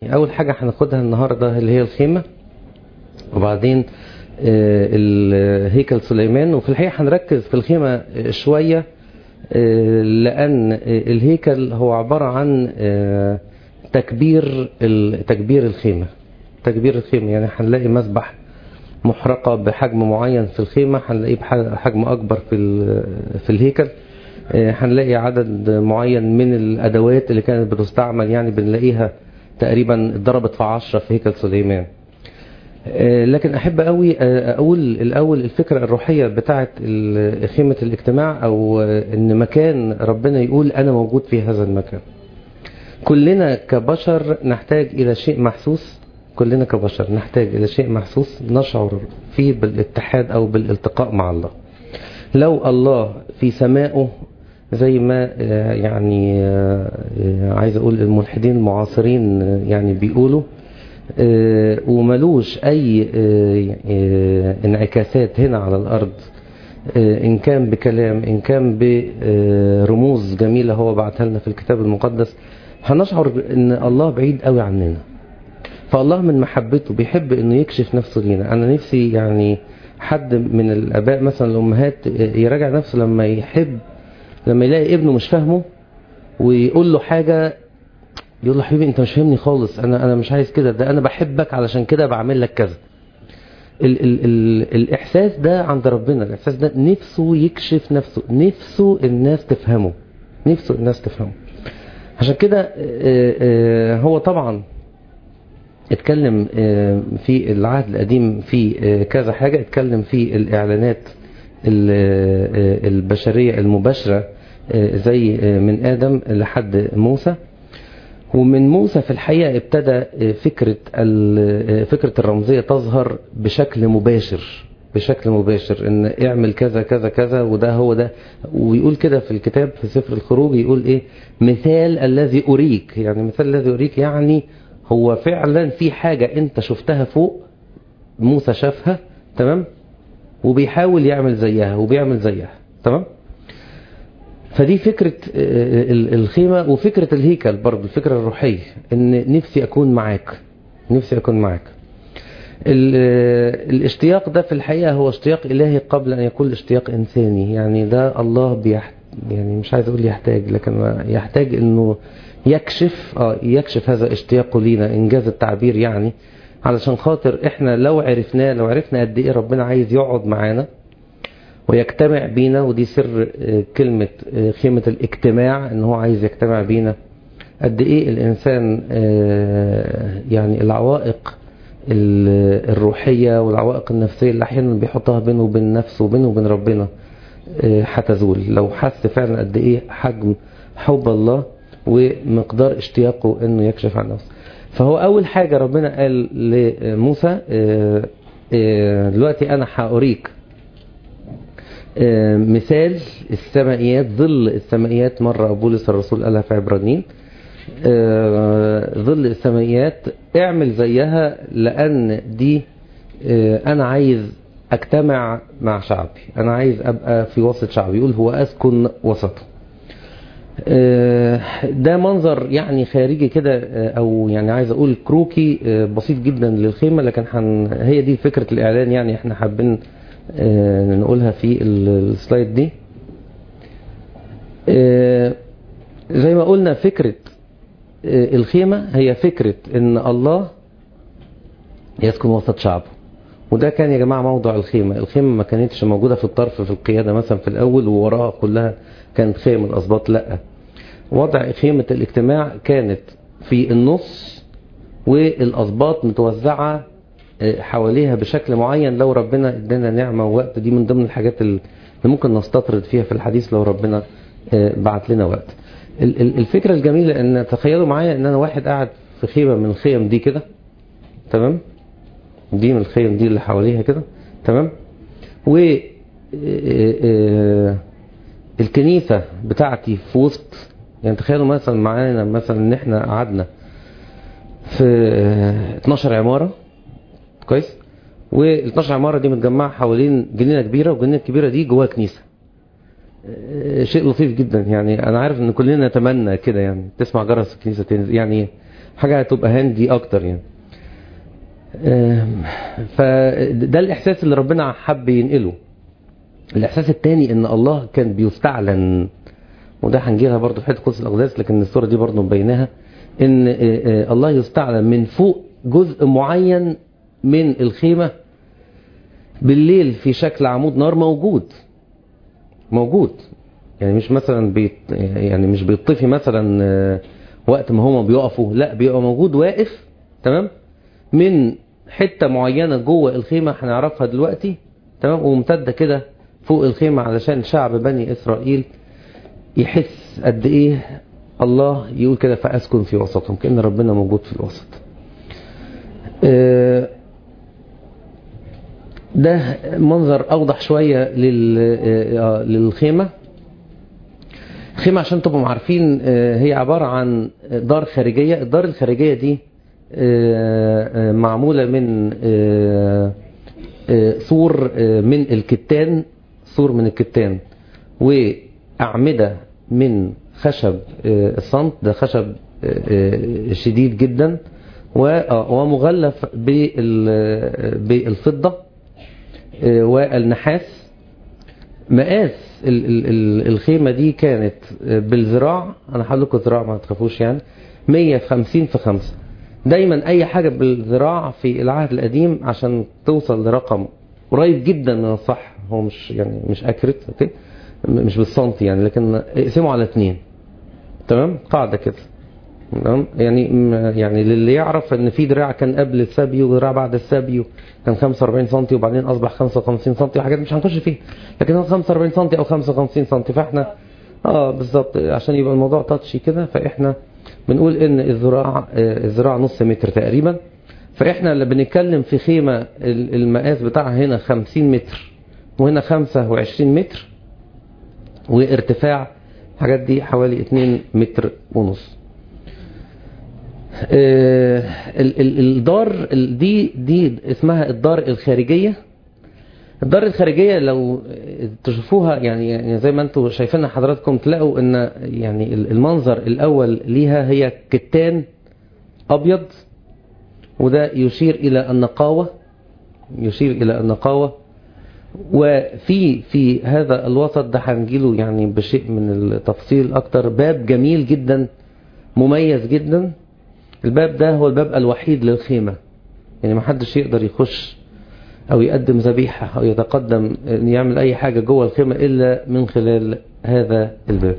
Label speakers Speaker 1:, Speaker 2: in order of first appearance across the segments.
Speaker 1: أول حاجة هناخدها النهاردة اللي هي الخيمة وبعدين الهيكل سليمان وفي الحقيقة هنركز في الخيمة شوية لأن الهيكل هو عبارة عن تكبير تكبير الخيمة تكبير الخيمة يعني هنلاقي مسبح محرقة بحجم معين في الخيمة هنلاقيه بحجم أكبر في في الهيكل هنلاقي عدد معين من الأدوات اللي كانت بتستعمل يعني بنلاقيها تقريبا اتضربت في عشرة في هيكل سليمان لكن أحب قوي أقول الأول الفكرة الروحية بتاعت خيمة الاجتماع أو إن مكان ربنا يقول أنا موجود في هذا المكان كلنا كبشر نحتاج إلى شيء محسوس كلنا كبشر نحتاج إلى شيء محسوس نشعر فيه بالاتحاد أو بالالتقاء مع الله لو الله في سمائه زي ما يعني عايز أقول الملحدين المعاصرين يعني بيقولوا وملوش أي انعكاسات هنا على الأرض إن كان بكلام إن كان برموز جميلة هو بعتها لنا في الكتاب المقدس هنشعر ان الله بعيد قوي عننا فالله من محبته بيحب انه يكشف نفسه لينا انا نفسي يعني حد من الاباء مثلا الامهات يراجع نفسه لما يحب لما يلاقي ابنه مش فاهمه ويقول له حاجة يقول له حبيبي انت مش فاهمني خالص انا انا مش عايز كده ده انا بحبك علشان كده بعمل لك كذا ال ال ال الاحساس ده عند ربنا الاحساس ده نفسه يكشف نفسه نفسه الناس تفهمه نفسه الناس تفهمه عشان كده هو طبعا اتكلم في العهد القديم في كذا حاجة اتكلم في الإعلانات البشرية المباشرة زي من آدم لحد موسى ومن موسى في الحقيقة ابتدى فكرة فكرة الرمزية تظهر بشكل مباشر بشكل مباشر ان اعمل كذا كذا كذا وده هو ده ويقول كده في الكتاب في سفر الخروج يقول ايه مثال الذي اريك يعني مثال الذي اريك يعني هو فعلا في حاجة انت شفتها فوق موسى شافها تمام وبيحاول يعمل زيها وبيعمل زيها تمام فدي فكرة الخيمة وفكرة الهيكل برضه الفكرة الروحية ان نفسي اكون معاك نفسي اكون معاك الاشتياق ده في الحقيقة هو اشتياق إلهي قبل أن يكون اشتياق إنساني يعني ده الله بيحت يعني مش عايز أقول يحتاج لكن يحتاج أنه يكشف آه يكشف هذا اشتياقه لينا إنجاز التعبير يعني علشان خاطر إحنا لو عرفناه لو عرفنا قد إيه ربنا عايز يقعد معانا ويجتمع بينا ودي سر كلمة خيمة الاجتماع ان هو عايز يجتمع بينا قد ايه الانسان يعني العوائق الروحية والعوائق النفسية اللي احيانا بيحطها بينه وبين نفسه وبينه وبين ربنا هتزول لو حس فعلا قد ايه حجم حب الله ومقدار اشتياقه انه يكشف عن نفسه فهو اول حاجة ربنا قال لموسى دلوقتي انا هأريك مثال السمائيات ظل السمائيات مرة بولس الرسول قالها في عبرانيين ظل السمائيات اعمل زيها لأن دي أنا عايز أجتمع مع شعبي أنا عايز أبقى في وسط شعبي يقول هو أسكن وسطه ده منظر يعني خارجي كده او يعني عايز اقول كروكي بسيط جدا للخيمة لكن حن هي دي فكرة الاعلان يعني احنا حابين نقولها في السلايد دي زي ما قلنا فكرة الخيمة هي فكرة ان الله يسكن وسط شعبه وده كان يا جماعة موضوع الخيمة الخيمة ما كانتش موجودة في الطرف في القيادة مثلا في الأول ووراها كلها كانت خيم الأسباط لا وضع خيمة الاجتماع كانت في النص والأسباط متوزعة حواليها بشكل معين لو ربنا ادانا نعمة ووقت دي من ضمن الحاجات اللي ممكن نستطرد فيها في الحديث لو ربنا بعت لنا وقت الفكرة الجميلة ان تخيلوا معايا ان انا واحد قاعد في خيمة من الخيم دي كده تمام دي من الخيم دي اللي حواليها كده تمام و الكنيسة بتاعتي في وسط يعني تخيلوا مثلا معانا مثلا ان احنا قعدنا في 12 عمارة كويس وال 12 عمارة دي متجمعة حوالين جنينة كبيرة والجنينة الكبيرة دي جواها كنيسة شيء لطيف جدا يعني انا عارف ان كلنا نتمنى كده يعني تسمع جرس الكنيسة تنزل يعني حاجة هتبقى هاندي اكتر يعني فده الاحساس اللي ربنا حب ينقله الاحساس التاني ان الله كان بيستعلن وده هنجيلها برضو في حته قدس الاقداس لكن الصوره دي برضو مبيناها ان الله يستعلن من فوق جزء معين من الخيمه بالليل في شكل عمود نار موجود موجود يعني مش مثلا بيت يعني مش بيطفي مثلا وقت ما هما بيقفوا لا بيبقى موجود واقف تمام من حته معينه جوه الخيمه هنعرفها دلوقتي تمام وممتده كده فوق الخيمه علشان شعب بني اسرائيل يحس قد ايه الله يقول كده فاسكن في وسطهم كان ربنا موجود في الوسط ده منظر اوضح شويه للخيمه الخيمه عشان تبقوا عارفين هي عباره عن دار خارجيه الدار الخارجيه دي معموله من سور من الكتان سور من الكتان واعمده من خشب الصمت ده خشب شديد جدا ومغلف بالفضة والنحاس مقاس الخيمة دي كانت بالذراع انا هقول لكم ذراع ما تخافوش يعني 150 في 5 دايما اي حاجة بالذراع في العهد القديم عشان توصل لرقم قريب جدا من الصح هو مش يعني مش اكرت اوكي مش بالسنتي يعني لكن اقسمه على اثنين تمام قاعده كده تمام يعني يعني للي يعرف ان في دراع كان قبل السبي ودراع بعد السبي كان 45 سم وبعدين اصبح 55 سم وحاجات مش هنخش فيها لكن هو 45 سم او 55 سم فاحنا اه بالظبط عشان يبقى الموضوع تاتشي كده فاحنا بنقول ان الذراع الذراع نص متر تقريبا فاحنا اللي بنتكلم في خيمه المقاس بتاعها هنا 50 متر وهنا 25 متر وارتفاع الحاجات دي حوالي 2 متر ونص الدار دي دي اسمها الدار الخارجية الدار الخارجية لو تشوفوها يعني زي ما انتم شايفينها حضراتكم تلاقوا ان يعني المنظر الاول ليها هي كتان ابيض وده يشير الى النقاوة يشير الى النقاوة وفي في هذا الوسط ده هنجيله يعني بشيء من التفصيل اكتر باب جميل جدا مميز جدا الباب ده هو الباب الوحيد للخيمة يعني ما حدش يقدر يخش او يقدم ذبيحة او يتقدم يعمل اي حاجة جوه الخيمة الا من خلال هذا الباب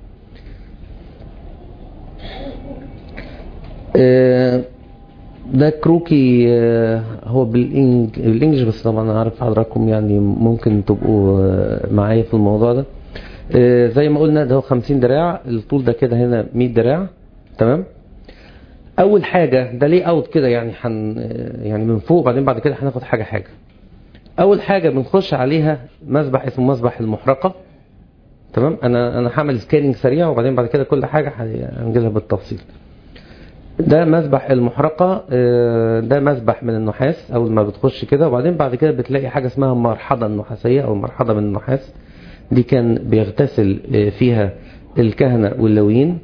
Speaker 1: ده كروكي هو بالانجلش بس طبعا انا عارف حضراتكم يعني ممكن تبقوا معايا في الموضوع ده زي ما قلنا ده هو 50 دراع الطول ده كده هنا 100 دراع تمام اول حاجة ده ليه اوت كده يعني حن يعني من فوق بعدين بعد كده هناخد حاجة حاجة اول حاجة بنخش عليها مسبح اسمه مسبح المحرقة تمام انا انا هعمل سكاننج سريع وبعدين بعد كده كل حاجة هنجيلها بالتفصيل ده مسبح المحرقة ده مسبح من النحاس اول ما بتخش كده وبعدين بعد كده بتلاقي حاجة اسمها مرحضة النحاسية او مرحضة من النحاس دي كان بيغتسل فيها الكهنة واللويين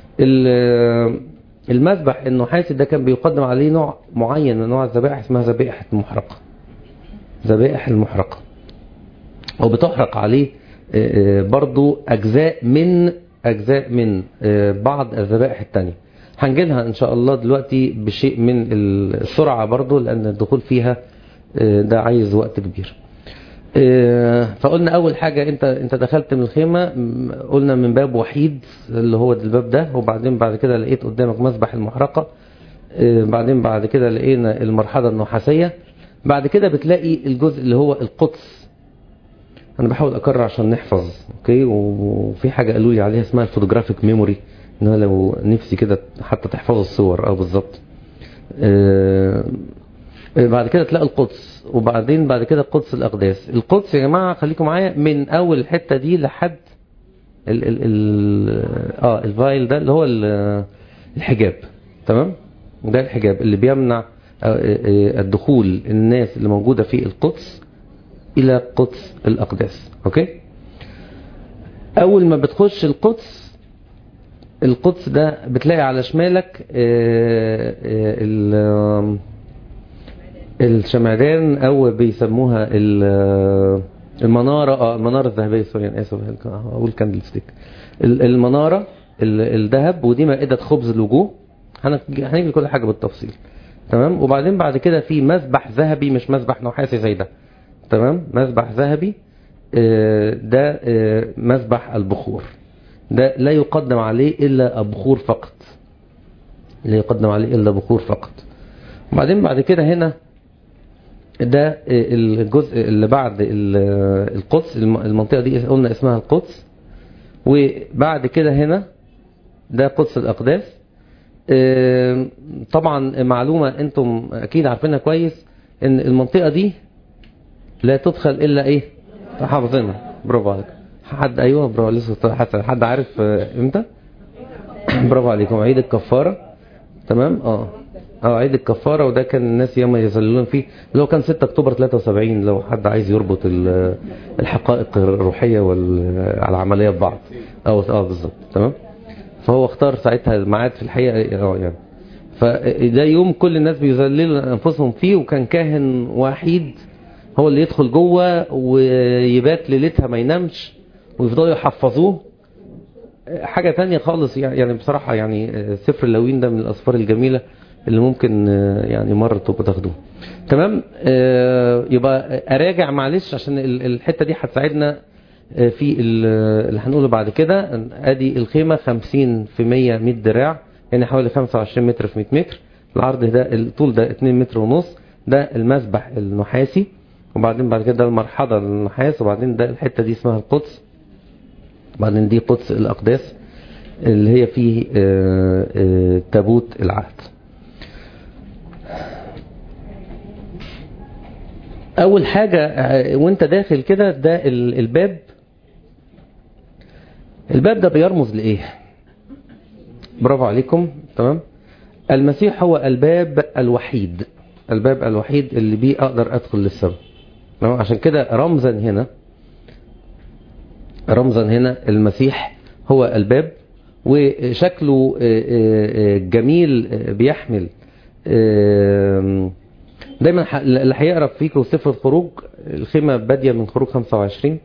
Speaker 1: المذبح النحاسي ده كان بيقدم عليه نوع معين من انواع الذبائح اسمها ذبائح المحرقة ذبائح المحرقة وبتحرق عليه برضو اجزاء من اجزاء من بعض الذبائح التانية هنجيلها ان شاء الله دلوقتي بشيء من السرعة برضو لان الدخول فيها ده عايز وقت كبير فقلنا اول حاجة انت انت دخلت من الخيمة قلنا من باب وحيد اللي هو الباب ده وبعدين بعد كده لقيت قدامك مسبح المحرقة بعدين بعد كده لقينا المرحلة النحاسية بعد كده بتلاقي الجزء اللي هو القدس انا بحاول اكرر عشان نحفظ اوكي وفي حاجة قالوا لي عليها اسمها الفوتوجرافيك ميموري ان انا لو نفسي كده حتى تحفظوا الصور اه بالظبط بعد كده تلاقي القدس وبعدين بعد كده قدس الأقداس القدس يا جماعة خليكم معايا من أول الحتة دي لحد ال ال ال اه الفايل ده اللي هو الحجاب تمام ده الحجاب اللي بيمنع الدخول الناس اللي موجودة في القدس إلى قدس الأقداس أوكي أول ما بتخش القدس القدس ده بتلاقي على شمالك آه، آه، ال- الشمعدان او بيسموها ال- المنارة اه المنارة الذهبية سوري انا اسف اقول كاندل ستيك ال- المنارة ال- الذهب ودي مائدة خبز الوجوه هنج- هنيجي لكل حاجة بالتفصيل تمام وبعدين بعد كده في مسبح ذهبي مش مسبح نحاسي زي ده تمام مسبح ذهبي آه، ده آه، مسبح البخور ده لا يقدم عليه إلا بخور فقط لا يقدم عليه إلا بخور فقط وبعدين بعد كده هنا ده آه، الجزء اللي بعد ال- القدس الم- المنطقة دي قلنا اسمها القدس وبعد كده هنا ده قدس الأقداس آه، طبعا معلومة انتم اكيد عارفينها كويس ان المنطقة دي لا تدخل الا ايه حافظينها برافو عليك حد ايوه برافو لسه حد, حد عارف آه، امتى برافو عليكم عيد الكفارة تمام اه اه عيد الكفارة وده كان الناس ياما يذللون فيه اللي هو كان 6 اكتوبر 73 لو حد عايز يربط ال- الحقائق الروحية والعملية ببعض اه اه بالظبط تمام فهو اختار ساعتها الميعاد في الحقيقة اه يعني فده يوم كل الناس بيذللوا انفسهم فيه وكان كاهن وحيد هو اللي يدخل جوه ويبات ليلتها ما ينامش ويفضلوا يحفظوه حاجة تانية خالص يعني بصراحة يعني سفر اللوين ده من الأسفار الجميلة اللي ممكن يعني مرة تبقى تاخدوه تمام آه، يبقى أراجع معلش عشان ال- الحتة دي هتساعدنا آه، في ال- اللي هنقوله بعد كده ادي الخيمة 50 في 100 100 دراع يعني حوالي 25 متر في 100 متر العرض ده الطول ده 2 متر ونص ده المسبح النحاسي وبعدين بعد كده المرحضة النحاس وبعدين ده الحتة دي اسمها القدس وبعدين دي قدس الأقداس اللي هي فيه آه، آه، تابوت العهد أول حاجة آه، وانت داخل كده ده ال- الباب الباب ده بيرمز لإيه برافو عليكم تمام المسيح هو الباب الوحيد الباب الوحيد اللي بيه أقدر أدخل للسماء تمام؟ عشان كده رمزا هنا رمزا هنا المسيح هو الباب وشكله آه، آه، آه، جميل آه، بيحمل آه، دايما ح- اللي هيقرا فيكم سفر الخروج الخيمه باديه من خروج 25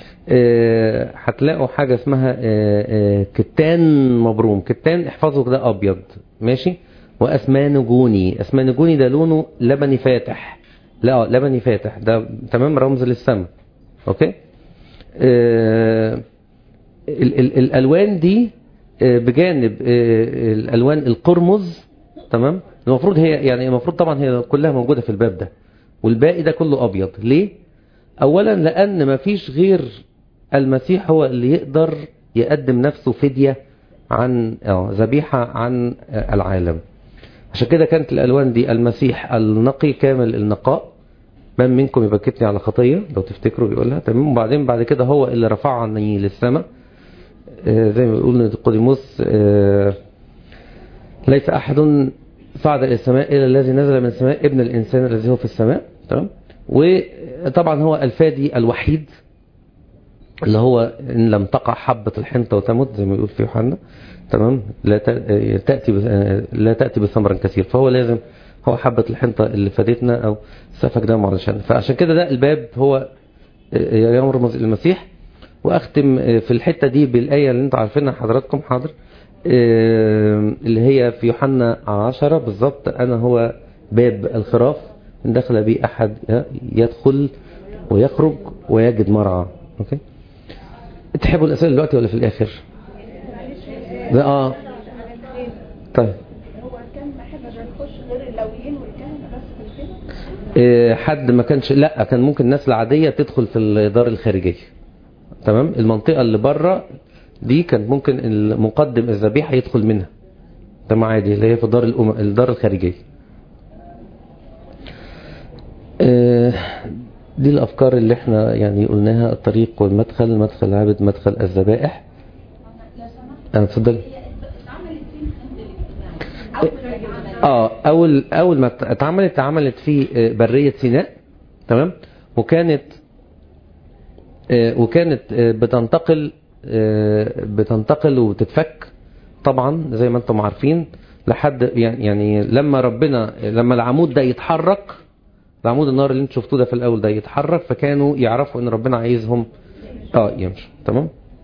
Speaker 1: آه، هتلاقوا حاجه اسمها آه، آه، كتان مبروم كتان احفظوا ده ابيض ماشي واسمانجوني اسمانجوني ده لونه لبني فاتح لا آه، لبني فاتح ده تمام رمز للسماء اوكي آه، ال- ال- الالوان دي آه، بجانب آه، الالوان القرمز تمام المفروض هي يعني المفروض طبعا هي كلها موجوده في الباب ده والباقي ده كله ابيض ليه اولا لان ما فيش غير المسيح هو اللي يقدر يقدم نفسه فديه عن اه ذبيحه عن آه، العالم عشان كده كانت الالوان دي المسيح النقي كامل النقاء من منكم يبكتني على خطيه لو تفتكروا بيقولها تمام وبعدين بعد كده هو اللي رفعني للسماء آه، زي ما بيقول نيقوديموس آه، ليس أحد صعد إلى السماء إلا الذي نزل من السماء ابن الإنسان الذي هو في السماء تمام وطبعا هو الفادي الوحيد اللي هو إن لم تقع حبة الحنطة وتمت زي ما يقول في يوحنا تمام لا ت- تأتي بس- لا تأتي بثمر كثير فهو لازم هو حبة الحنطة اللي فادتنا أو سفك دم علشان فعشان كده ده الباب هو يرمز المسيح واختم في الحتة دي بالآية اللي انتوا عارفينها حضراتكم حاضر آه، اللي هي في يوحنا عشرة بالظبط أنا هو باب الخراف إن دخل بي أحد يدخل ويخرج ويجد مرعى أوكي تحبوا الأسئلة دلوقتي ولا في الآخر ده آه طيب
Speaker 2: هو كان ما حدش يخش غير اللويين والكهنة بس في كده
Speaker 1: آه، حد ما كانش لا كان ممكن الناس العادية تدخل في الدار الخارجية تمام المنطقة اللي بره دي كان ممكن المقدم الذبيحة يدخل منها تمام عادي اللي هي في دار الأم... الدار الخارجية آه، دي الأفكار اللي احنا يعني قلناها الطريق والمدخل مدخل العابد مدخل الذبائح أنا اتفضل اه اول اول ما اتعملت اتعملت في آه، بريه سيناء تمام وكانت آه، وكانت آه، بتنتقل آه، بتنتقل وتتفك طبعا زي ما انتم عارفين لحد يعني, يعني لما ربنا لما العمود ده يتحرك العمود النار اللي انتم شفتوه ده في الاول ده يتحرك فكانوا يعرفوا ان ربنا عايزهم اه يمشوا تمام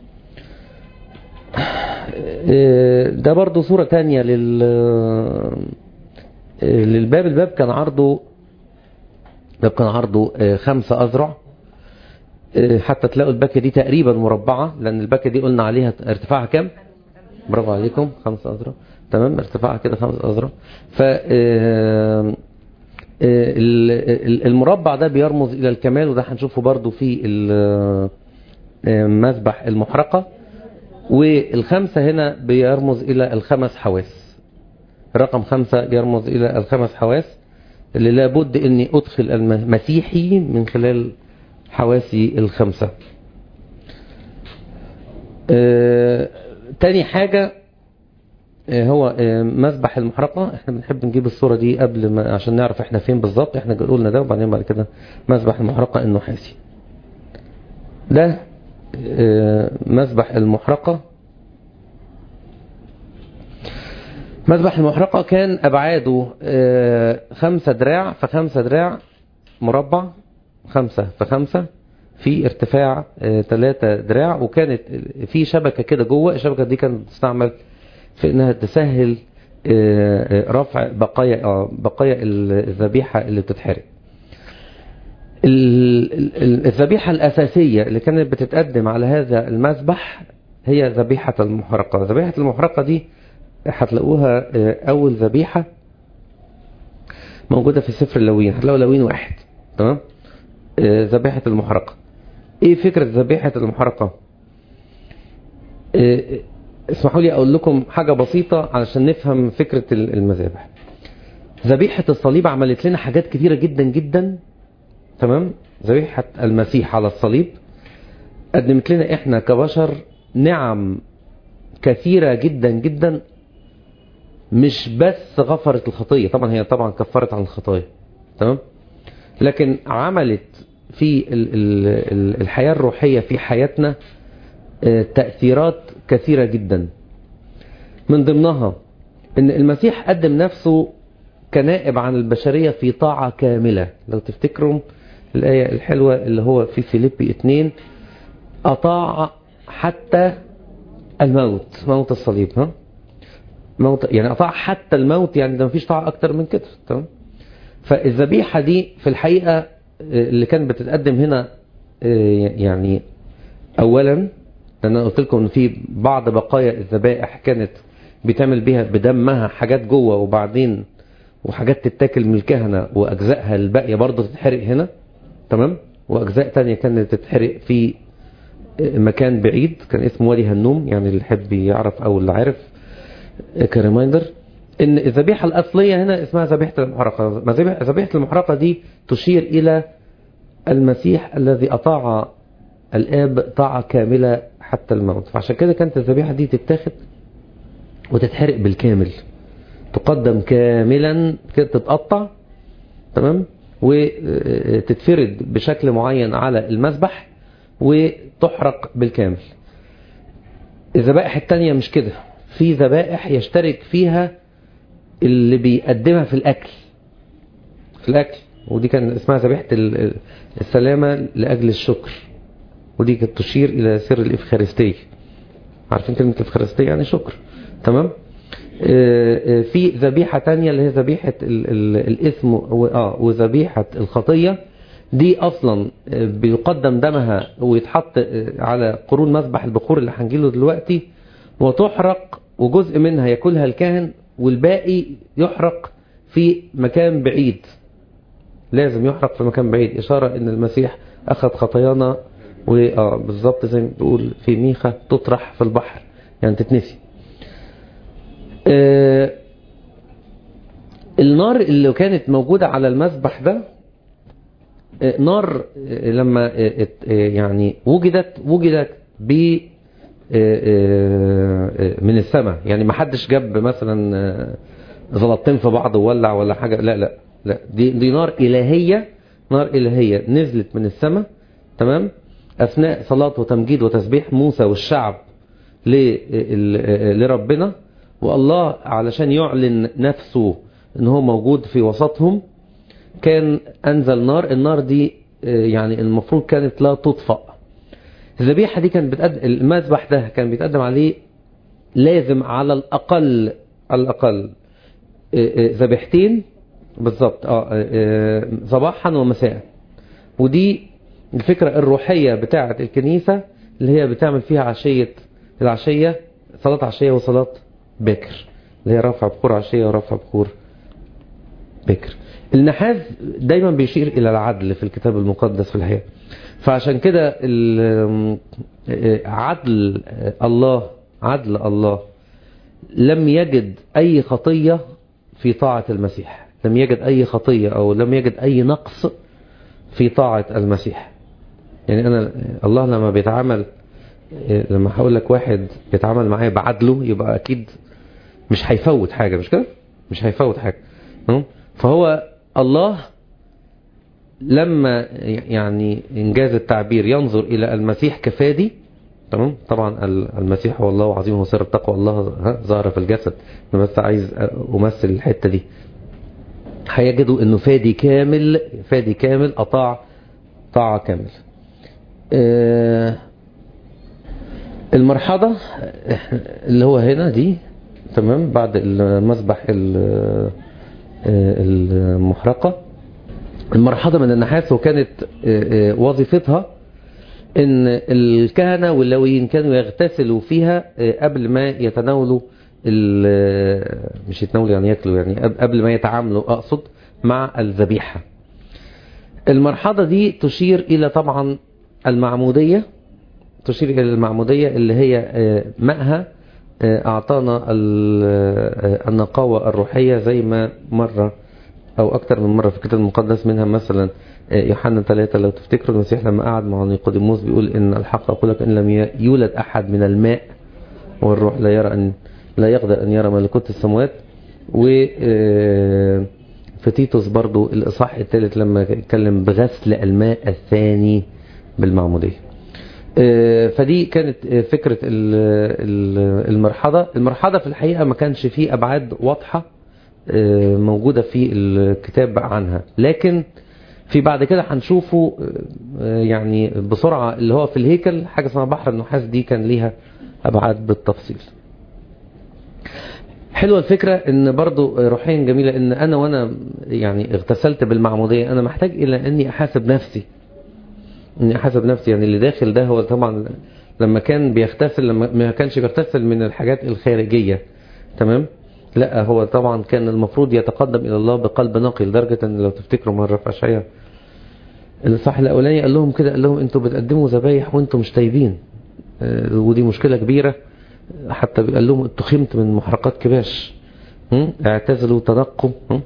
Speaker 1: آه، ده برضو صورة تانية لل آه، للباب الباب كان عرضه الباب كان عرضه آه، خمسة أذرع آه، حتى تلاقوا الباكية دي تقريبا مربعة لأن الباكية دي قلنا عليها ارتفاعها كام برافو عليكم خمسة أذرع تمام ارتفاعها كده خمسة أذرع ف آه، آه، ال- ال- المربع ده بيرمز إلى الكمال وده هنشوفه برضو في ال- آه، مذبح المحرقة والخمسة هنا بيرمز إلى الخمس حواس رقم خمسة يرمز إلى الخمس حواس اللي لابد أني أدخل المسيحي من خلال حواسي الخمسة آه، تاني حاجة آه، هو آه، مذبح المحرقة احنا بنحب نجيب الصورة دي قبل ما عشان نعرف احنا فين بالظبط احنا قلنا ده وبعدين بعد كده مذبح المحرقة النحاسي ده آه، مذبح المحرقة مذبح المحرقة كان أبعاده آه، خمسة دراع فخمسة دراع مربع خمسة فخمسة في ارتفاع آه، ثلاثة دراع وكانت في شبكة كده جوه الشبكة دي كانت بتستعمل في انها تسهل آه، آه، رفع بقايا آه، بقايا الذبيحة اللي بتتحرق ال- ال- الذبيحة الأساسية اللي كانت بتتقدم على هذا المذبح هي ذبيحة المحرقة ذبيحة المحرقة دي هتلاقوها آه، أول ذبيحة موجودة في سفر اللوين هتلاقوا لوين واحد تمام آه، ذبيحة المحرقة ايه فكرة ذبيحة المحرقة آه، اسمحوا لي اقول لكم حاجة بسيطة علشان نفهم فكرة ال- المذابح ذبيحة الصليب عملت لنا حاجات كثيرة جدا جدا تمام ذبيحة المسيح على الصليب قدمت لنا احنا كبشر نعم كثيرة جدا جدا مش بس غفرت الخطية طبعا هي طبعا كفرت عن الخطايا تمام لكن عملت في ال- ال- ال- الحياة الروحية في حياتنا آه، تأثيرات كثيرة جدا من ضمنها ان المسيح قدم نفسه كنائب عن البشرية في طاعة كاملة لو تفتكروا الآية الحلوة اللي هو في فيليبي 2 أطاع حتى الموت موت الصليب ها موت يعني أطاع حتى الموت يعني ده مفيش طاعة أكتر من كده تمام فالذبيحة دي في الحقيقة آه، اللي كانت بتتقدم هنا آه، يعني أولا لأن أنا قلت لكم إن في بعض بقايا الذبائح كانت بيتعمل بيها بدمها حاجات جوه وبعدين وحاجات تتاكل من الكهنة وأجزائها الباقية برضه تتحرق هنا تمام وأجزاء تانية كانت تتحرق في مكان بعيد كان اسمه وادي هنوم يعني اللي يحب يعرف أو اللي عارف كريمايندر ان الذبيحة الأصلية هنا اسمها ذبيحة المحرقة مذبح- ذبيحة المحرقة دي تشير إلى المسيح الذي أطاع الآب طاعة كاملة حتى الموت فعشان كده كانت الذبيحة دي تتاخد وتتحرق بالكامل تقدم كاملا كده تتقطع تمام وتتفرد بشكل معين على المذبح وتحرق بالكامل الذبائح التانية مش كده في ذبائح يشترك فيها اللي بيقدمها في الأكل في الأكل ودي كان اسمها ذبيحة ال- السلامة لأجل الشكر ودي كانت تشير إلى سر الإفخارستية عارفين كلمة الإفخارستية يعني شكر تمام آه، آه، في ذبيحة تانية اللي هي ذبيحة ال- ال- الإثم و- آه وذبيحة الخطية دي أصلا آه، بيقدم دمها ويتحط آه، على قرون مذبح البخور اللي هنجيله دلوقتي وتحرق وجزء منها ياكلها الكاهن والباقي يحرق في مكان بعيد لازم يحرق في مكان بعيد إشارة إن المسيح أخذ خطايانا وآه بالظبط زي ما بيقول في ميخا تطرح في البحر يعني تتنسي آه، النار اللي كانت موجودة على المذبح ده آه، نار آه، لما آه، ات- آه، يعني وجدت وجدت ب آه، آه، آه، من السماء يعني ما حدش جاب مثلا آه، زلطتين في بعض وولع ولا حاجة لا لا لا دي, دي نار إلهية نار إلهية نزلت من السماء تمام أثناء صلاة وتمجيد وتسبيح موسى والشعب ل- ال- لربنا والله علشان يعلن نفسه ان هو موجود في وسطهم كان انزل نار النار دي آه، يعني المفروض كانت لا تطفأ الذبيحة دي كان بتقدم المذبح ده كان بيتقدم عليه لازم على الأقل على الأقل آه، آه، ذبيحتين بالظبط اه آه، صباحا ومساء ودي الفكرة الروحية بتاعة الكنيسة اللي هي بتعمل فيها عشية العشية صلاة عشية وصلاة بكر اللي هي رفع بخور عشية ورفع بخور بكر النحاس دايما بيشير إلى العدل في الكتاب المقدس في الحقيقة فعشان كده ال- عدل الله عدل الله لم يجد أي خطية في طاعة المسيح لم يجد أي خطية أو لم يجد أي نقص في طاعة المسيح يعني أنا الله لما بيتعامل لما هقول لك واحد بيتعامل معايا بعدله يبقى أكيد مش هيفوت حاجة مش كده مش هيفوت حاجة م? فهو الله لما يعني إنجاز التعبير ينظر إلى المسيح كفادي تمام طبعا ال- المسيح هو الله عظيم وسر التقوى الله ها، ظهر في الجسد انا بس عايز امثل الحته دي هيجدوا انه فادي كامل فادي كامل اطاع طاعه كامل آه، المرحضه اللي هو هنا دي تمام بعد المذبح ال- آه، المحرقه المرحضه من النحاس وكانت آه، آه، وظيفتها ان الكهنة واللويين كانوا يغتسلوا فيها آه، قبل ما يتناولوا ال- مش يتناولوا يعني ياكلوا يعني قب- قبل ما يتعاملوا اقصد مع الذبيحة المرحضة دي تشير الى طبعا المعمودية تشير الى المعمودية اللي هي آه، ماءها آه، اعطانا ال- آه، النقاوة الروحية زي ما مرة او اكتر من مرة في الكتاب المقدس منها مثلا آه، يوحنا 3 لو تفتكروا المسيح لما قعد مع نيقوديموس بيقول ان الحق اقول لك ان لم ي- يولد احد من الماء والروح لا يرى ان لا يقدر ان يرى ملكوت السماوات و آه، في تيتوس برضو الاصحاح الثالث لما اتكلم بغسل الماء الثاني بالمعموديه آه، فدي كانت آه، فكرة ال- ال- المرحضة المرحضة في الحقيقة ما كانش فيه أبعاد واضحة آه، موجودة في الكتاب عنها لكن في بعد كده هنشوفه آه، يعني بسرعة اللي هو في الهيكل حاجة اسمها بحر النحاس دي كان ليها أبعاد بالتفصيل حلوة الفكرة ان برضو روحيا جميلة ان انا وانا يعني اغتسلت بالمعمودية انا محتاج الى اني احاسب نفسي اني احاسب نفسي يعني اللي داخل ده هو طبعا لما كان بيغتسل لما ما كانش بيغتسل من الحاجات الخارجية تمام لا هو طبعا كان المفروض يتقدم الى الله بقلب نقي لدرجة ان لو تفتكروا مرة في اشعياء الصح الاولاني قال لهم كده قال لهم انتوا بتقدموا ذبايح وانتوا مش تايبين آه، ودي مشكلة كبيرة حتى قال لهم انتوا خمت من محرقات كباش هم؟ اعتزلوا تنقوا هم؟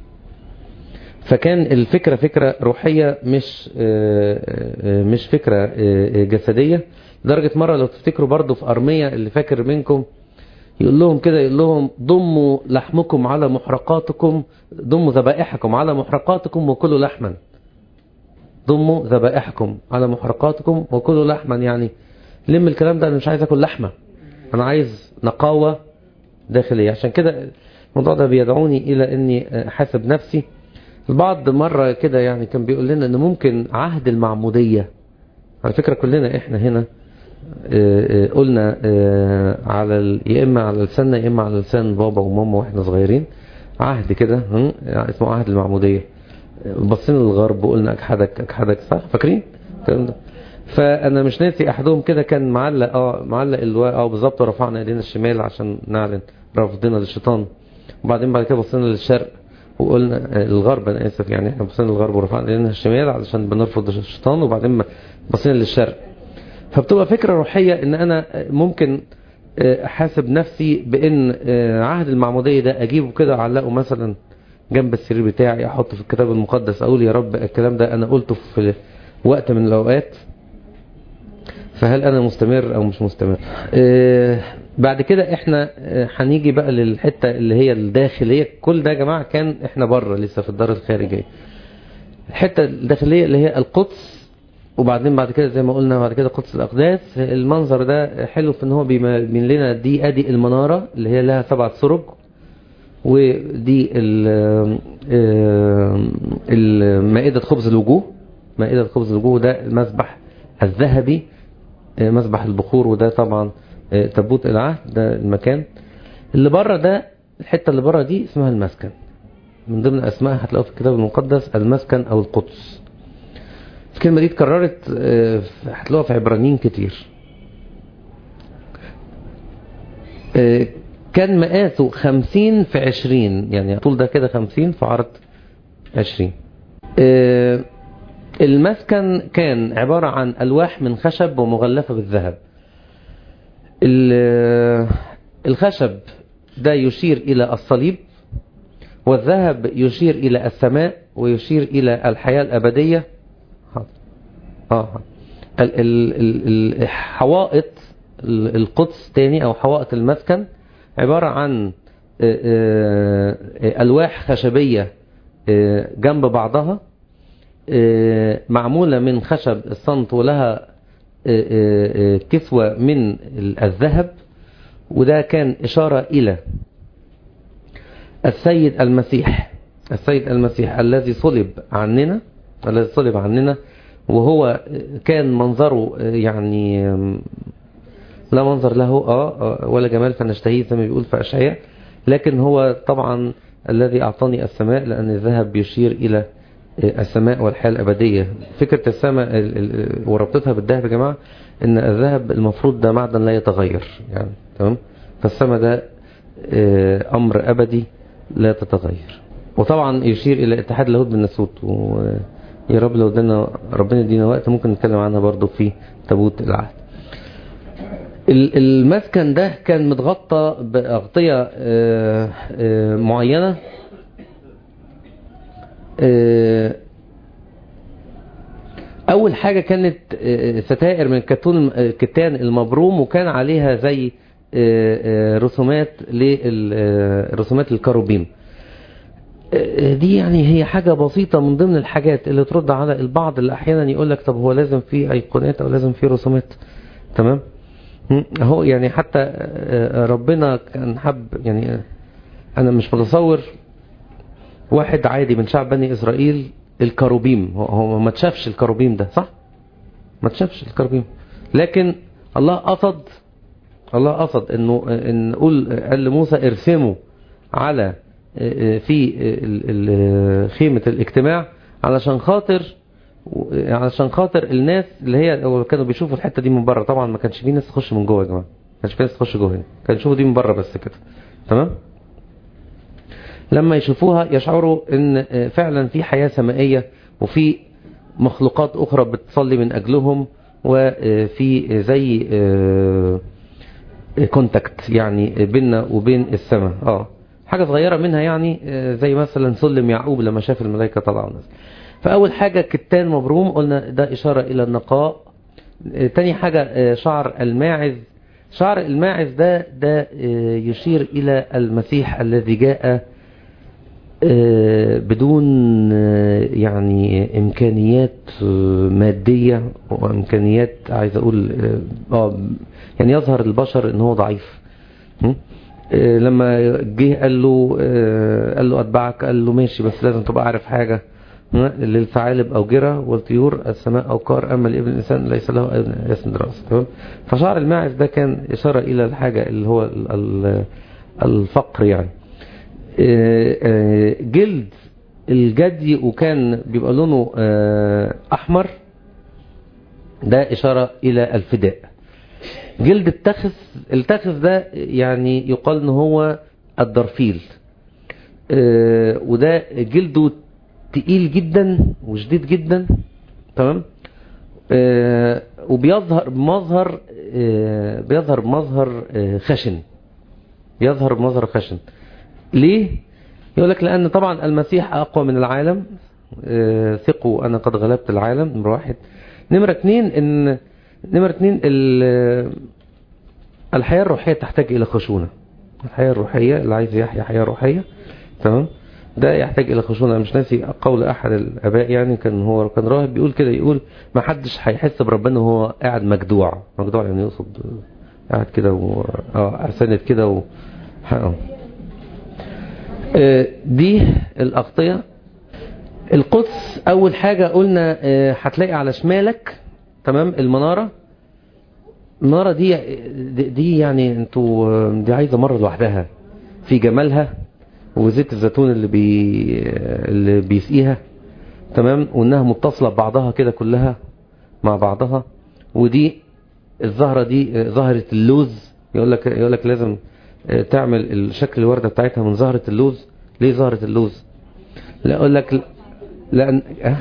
Speaker 1: فكان الفكرة فكرة روحية مش آه، آه، مش فكرة آه، جسدية لدرجة مرة لو تفتكروا برضو في أرمية اللي فاكر منكم يقول لهم كده يقول لهم ضموا لحمكم على محرقاتكم ضموا ذبائحكم على محرقاتكم وكلوا لحما ضموا ذبائحكم على محرقاتكم وكلوا لحما يعني لم الكلام ده انا مش عايز اكل لحمه انا عايز نقاوه داخليه عشان كده الموضوع ده بيدعوني الى اني احاسب نفسي البعض مره كده يعني كان بيقول لنا ان ممكن عهد المعموديه على فكره كلنا احنا هنا آه، آه، قلنا آه، على ال- يا اما على لساننا يا اما على لسان بابا وماما واحنا صغيرين عهد كده هم؟ اسمه عهد المعموديه بصينا للغرب وقلنا اجحدك اجحدك صح فاكرين الكلام ده فانا مش ناسي احدهم كده كان معلق اه معلق الوا اه بالظبط ورفعنا ايدينا الشمال عشان نعلن رفضنا للشيطان وبعدين بعد كده بصينا للشرق وقلنا آه، الغرب انا اسف يعني احنا بصينا للغرب ورفعنا ايدينا الشمال علشان بنرفض الشيطان وبعدين ما- بصينا للشرق فبتبقى فكرة روحية ان انا ممكن آه، احاسب نفسي بان آه، عهد المعمودية ده اجيبه كده اعلقه مثلا جنب السرير بتاعي احطه في الكتاب المقدس اقول يا رب الكلام ده انا قلته في وقت من الاوقات فهل انا مستمر او مش مستمر آه، بعد كده احنا آه، هنيجي بقى للحتة اللي هي الداخلية كل ده يا جماعة كان احنا بره لسه في الدار الخارجية الحتة الداخلية اللي هي القدس وبعدين بعد كده زي ما قلنا بعد كده قدس الأقداس المنظر ده حلو في ان هو بيبين لنا دي ادي المنارة اللي هي لها سبعة سرج ودي ال- ال- مائدة خبز الوجوه مائدة خبز الوجوه ده المسبح الذهبي مسبح البخور وده طبعا تابوت العهد ده المكان اللي بره ده الحتة اللي بره دي اسمها المسكن من ضمن اسمائها هتلاقوها في الكتاب المقدس المسكن او القدس الكلمة دي اتكررت آه، هتلاقوها في عبرانيين كتير آه، كان مقاسه خمسين في عشرين يعني طول ده كده خمسين في عرض عشرين آه، المسكن كان عبارة عن ألواح من خشب ومغلفة بالذهب ال- الخشب ده يشير إلى الصليب والذهب يشير إلى السماء ويشير إلى الحياة الأبدية حاضر. اه حاضر. ال- ال- ال- ال- حوائط ال- القدس تاني أو حوائط المسكن عبارة عن آه، آه، آه، ألواح خشبية آه، جنب بعضها آه، معمولة من خشب الصمت ولها آه، آه، آه، كسوة من الذهب وده كان إشارة إلى السيد المسيح السيد المسيح الذي صلب عننا الذي صلب عننا وهو كان منظره يعني لا منظر له آه ولا جمال فنشتهيه زي ما بيقول في أشعياء لكن هو طبعا الذي أعطاني السماء لأن الذهب بيشير إلى السماء والحياة الأبدية فكرة السماء ال- ال- وربطتها بالذهب يا جماعة إن الذهب المفروض ده معدن لا يتغير يعني تمام فالسماء ده آه، أمر أبدي لا تتغير وطبعا يشير إلى اتحاد اللاهوت بالناسوت ويا رب لو ادانا ربنا يدينا وقت ممكن نتكلم عنها برضو في تابوت العهد ال- المسكن ده كان متغطى بأغطية آه، آه، معينة آه، أول حاجة كانت آه، ستائر من الكتون الكتان المبروم وكان عليها زي آه، آه، رسومات لرسومات الكروبيم آه، دي يعني هي حاجة بسيطة من ضمن الحاجات اللي ترد على البعض اللي أحيانا يقول لك طب هو لازم في أيقونات أو لازم في رسومات تمام مم. اهو يعني حتى آه، ربنا كان حب يعني آه، أنا مش متصور واحد عادي من شعب بني إسرائيل الكروبيم هو- هو ما تشافش الكروبيم ده صح ما تشافش الكروبيم لكن الله قصد الله قصد انه ان نقول قال لموسى ارسموا على في ال- ال- خيمة الاجتماع علشان خاطر علشان خاطر الناس اللي هي كانوا بيشوفوا الحتة دي من بره طبعا ما كانش في ناس تخش من جوه يا جماعه ما كانش في ناس تخش جوه هنا كانوا يشوفوا دي من بره بس كده تمام لما يشوفوها يشعروا ان فعلا في حياة سمائية وفي مخلوقات اخرى بتصلي من اجلهم وفي زي كونتاكت يعني بيننا وبين السماء اه حاجة صغيرة منها يعني زي مثلا سلم يعقوب لما شاف الملائكة طلعوا ناس فأول حاجة كتان مبروم قلنا ده إشارة إلى النقاء تاني حاجة شعر الماعز شعر الماعز ده ده يشير إلى المسيح الذي جاء بدون يعني إمكانيات مادية وإمكانيات عايز أقول آه يعني يظهر البشر إن هو ضعيف لما جه قال له قال له أتبعك قال له ماشي بس لازم تبقى عارف حاجة للثعالب أوجرة والطيور السماء أوقار أما لابن الإنسان ليس له اسم دراسة تمام فشعر الماعز ده كان إشارة إلى الحاجة اللي هو الفقر يعني جلد الجدي وكان بيبقى لونه أحمر ده إشارة إلى الفداء جلد التخس التخس ده يعني يقال ان هو الدرفيل وده جلده تقيل جدا وشديد جدا تمام وبيظهر بمظهر بيظهر بمظهر خشن يظهر بمظهر خشن ليه يقول لك لان طبعا المسيح اقوى من العالم ثقوا انا قد غلبت العالم نمرة واحد نمرة اتنين ان نمرة اتنين الحياة الروحية تحتاج إلى خشونة الحياة الروحية اللي عايز يحيا حياة روحية تمام ده يحتاج الى خشونه أنا مش ناسي قول احد الاباء يعني كان هو كان راهب بيقول كده يقول ما حدش هيحس بربنا وهو قاعد مجدوع مجدوع يعني يقصد قاعد كده و... اه ساند كده و... اه. آه، دي الاغطيه القدس اول حاجه قلنا آه، هتلاقي على شمالك تمام المناره المناره دي دي- دي يعني انتوا دي عايزه مره لوحدها في جمالها وزيت الزيتون اللي بي اللي بيسقيها تمام وانها متصله ببعضها كده كلها مع بعضها ودي الزهره دي آه، زهره اللوز يقول لك يقول لك لازم آه، تعمل الشكل الورده بتاعتها من زهره اللوز ليه زهره اللوز لا اقول لك لان أه؟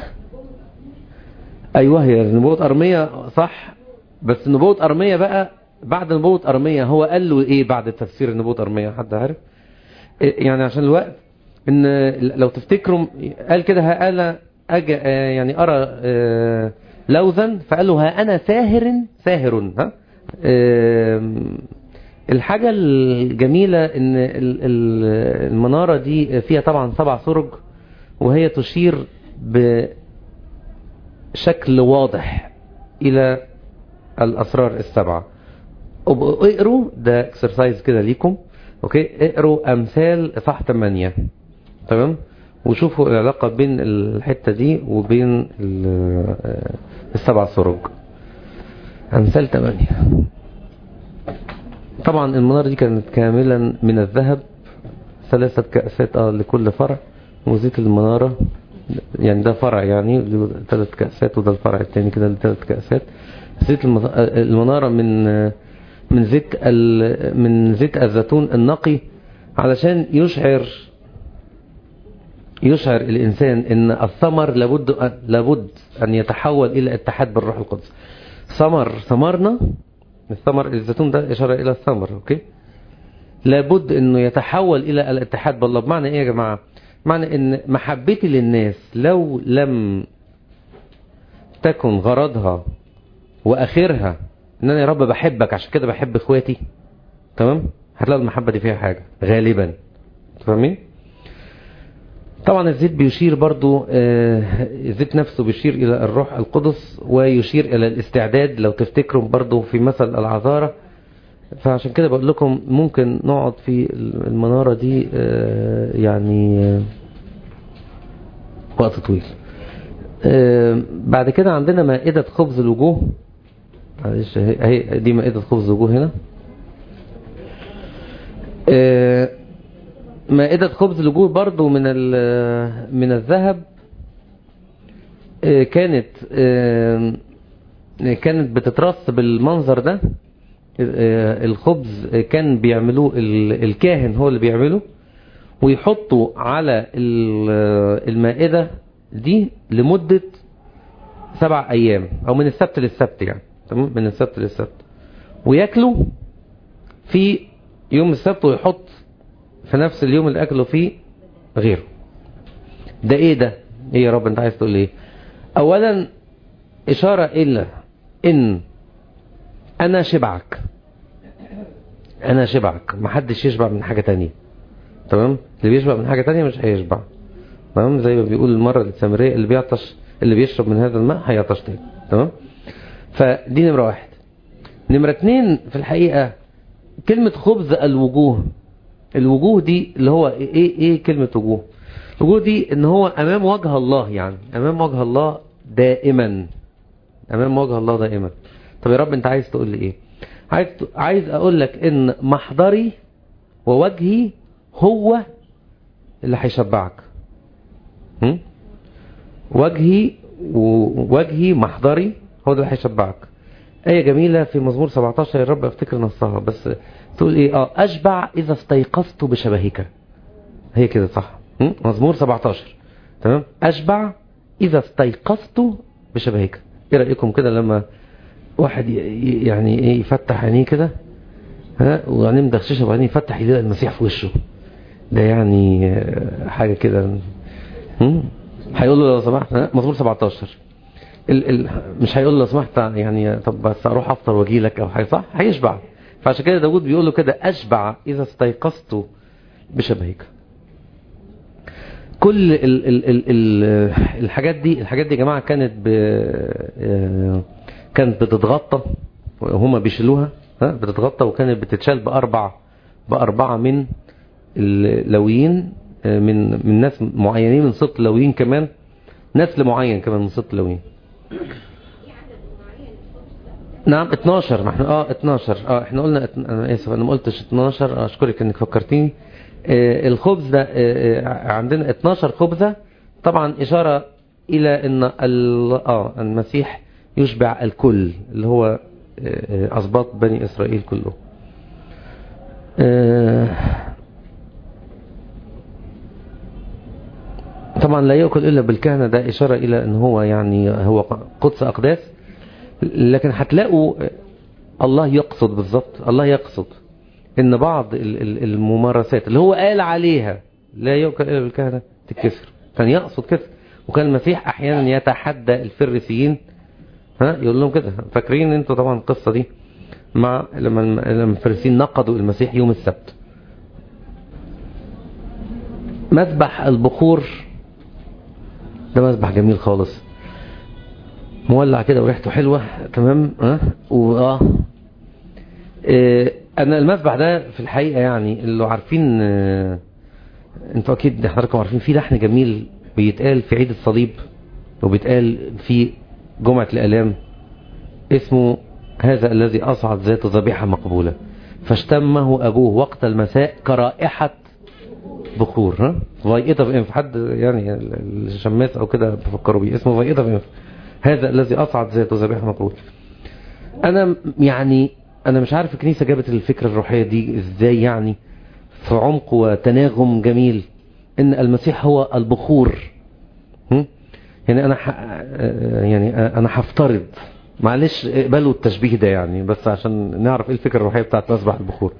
Speaker 1: ايوه هي نبوة ارمية صح بس نبوة ارمية بقى بعد نبوة ارمية هو قال له ايه بعد تفسير نبوة ارمية حد عارف إيه يعني عشان الوقت ان لو تفتكروا قال كده ها انا أجا آه، يعني ارى آه، لوذا فقال له ها انا ساهر ساهر ها آم، الحاجة الجميلة ان ال- ال- المنارة دي فيها طبعا سبع سرج وهي تشير بشكل واضح الى الاسرار السبعة ابقوا اقروا ده اكسرسايز كده ليكم اوكي اقروا امثال اصح 8 تمام وشوفوا العلاقة بين الحتة دي وبين ال- آه، السبع سرج امثال 8 طبعا المنارة دي كانت كاملا من الذهب ثلاثة كأسات اه لكل فرع وزيت المنارة يعني ده فرع يعني له ثلاث كأسات وده الفرع الثاني كده له ثلاث كأسات زيت المط- المنارة من من زيت ال- من زيت الزيتون النقي علشان يشعر يشعر الإنسان إن الثمر لابد لابد أن يتحول إلى اتحاد بالروح القدس ثمر ثمرنا الثمر الزيتون ده إشارة إلى الثمر أوكي لابد انه يتحول الى الاتحاد بالله بمعنى ايه يا جماعة معنى ان محبتي للناس لو لم تكن غرضها واخرها ان انا يا رب بحبك عشان كده بحب اخواتي تمام هتلاقي المحبة دي فيها حاجة غالبا فاهمين طبعا الزيت بيشير برضو آه، الزيت نفسه بيشير الى الروح القدس ويشير الى الاستعداد لو تفتكروا برضو في مثل العذارة فعشان كده بقول لكم ممكن نقعد في المنارة دي آه، يعني آه، وقت طويل آه، بعد كده عندنا مائدة خبز الوجوه معلش اهي اهي دي مائدة خبز الوجوه هنا آه، مائدة خبز الوجوه برضو من ال- من الذهب آه، كانت آه، كانت بتترص بالمنظر ده آه، الخبز كان بيعملوه ال- الكاهن هو اللي بيعمله ويحطوا على ال- المائدة دي لمدة سبع أيام أو من السبت للسبت يعني تمام من السبت للسبت وياكلوا في يوم السبت ويحط في نفس اليوم اللي أكلوا فيه غيره ده إيه ده؟ إيه يا رب أنت عايز تقول إيه؟ أولا إشارة إلى إن أنا شبعك أنا شبعك محدش يشبع من حاجة تانية تمام اللي بيشبع من حاجة تانية مش هيشبع تمام زي ما بيقول المرة السامرية اللي بيعطش اللي بيشرب من هذا الماء هيعطش تاني تمام فدي نمرة واحد نمرة اتنين في الحقيقة كلمة خبز الوجوه الوجوه دي اللي هو ايه ايه, إيه كلمة وجوه الوجوه دي ان هو امام وجه الله يعني امام وجه الله دائما امام وجه الله دائما طب يا رب انت عايز تقول لي ايه عايز عايز اقول لك ان محضري ووجهي هو اللي هيشبعك هم؟ وجهي ووجهي محضري هو ده اللي هيشبعك آية جميلة في مزمور 17 يا رب افتكر نصها بس تقول ايه اه اشبع اذا استيقظت بشبهك هي كده صح هم؟ مزمور 17 تمام اشبع اذا استيقظت بشبهك ايه رأيكم كده لما واحد ي- ي- يعني ايه يفتح عينيه كده ها وبعدين مدخششه وبعدين يفتح يلاقي المسيح في وشه ده يعني آه، حاجة كده هم؟ هيقول له لو سمحت ها؟ مزمور 17 ال ال مش هيقول له لو سمحت يعني طب بس اروح افطر واجي لك او حاجه صح هيشبع فعشان كده داود بيقول له كده اشبع اذا استيقظت بشبهك كل ال ال ال ال الحاجات دي الحاجات دي يا جماعه كانت ب آه، كانت بتتغطى هما بيشيلوها ها بتتغطى وكانت بتتشال باربع باربعه من اللويين آه، من من ناس معينين من سبط اللويين كمان نسل معين كمان من سبط اللويين نعم 12 ما احنا اه 12 اه احنا قلنا اتن- انا اسف انا ما قلتش 12 آه، اشكرك انك فكرتيني آه الخبز ده آه آه، عندنا 12 خبزة طبعا اشارة الى ان ال- اه المسيح يشبع الكل اللي هو آه، آه، اسباط بني اسرائيل كلهم آه، طبعا لا يأكل إلا بالكهنة ده إشارة إلى أن هو يعني هو قدس أقداس لكن هتلاقوا الله يقصد بالظبط الله يقصد ان بعض ال- ال- الممارسات اللي هو قال عليها لا يؤكل الا بالكهنه تتكسر كان يقصد كده وكان المسيح احيانا يتحدى الفريسيين ها يقول لهم كده فاكرين انتوا طبعا القصه دي مع لما لما الفريسيين نقضوا المسيح يوم السبت مذبح البخور ده مذبح جميل خالص مولع كده وريحته حلوة تمام اه واه إيه، انا المذبح ده في الحقيقة يعني اللي عارفين آه، انتوا اكيد حضراتكم عارفين في لحن جميل بيتقال في عيد الصليب وبيتقال في جمعة الالام اسمه هذا الذي اصعد ذات ذبيحة مقبولة فاشتمه ابوه وقت المساء كرائحة بخور ها فايقة في انف حد يعني الشماس او كده بفكروا بيه اسمه فايقة في انف هذا الذي أصعد ذاته ذبيحة مقبول أنا يعني أنا مش عارف الكنيسة جابت الفكرة الروحية دي إزاي يعني في عمق وتناغم جميل إن المسيح هو البخور هم؟ يعني أنا ح... يعني أنا هفترض معلش اقبلوا التشبيه ده يعني بس عشان نعرف ايه الفكرة الروحية بتاعت مسبح البخور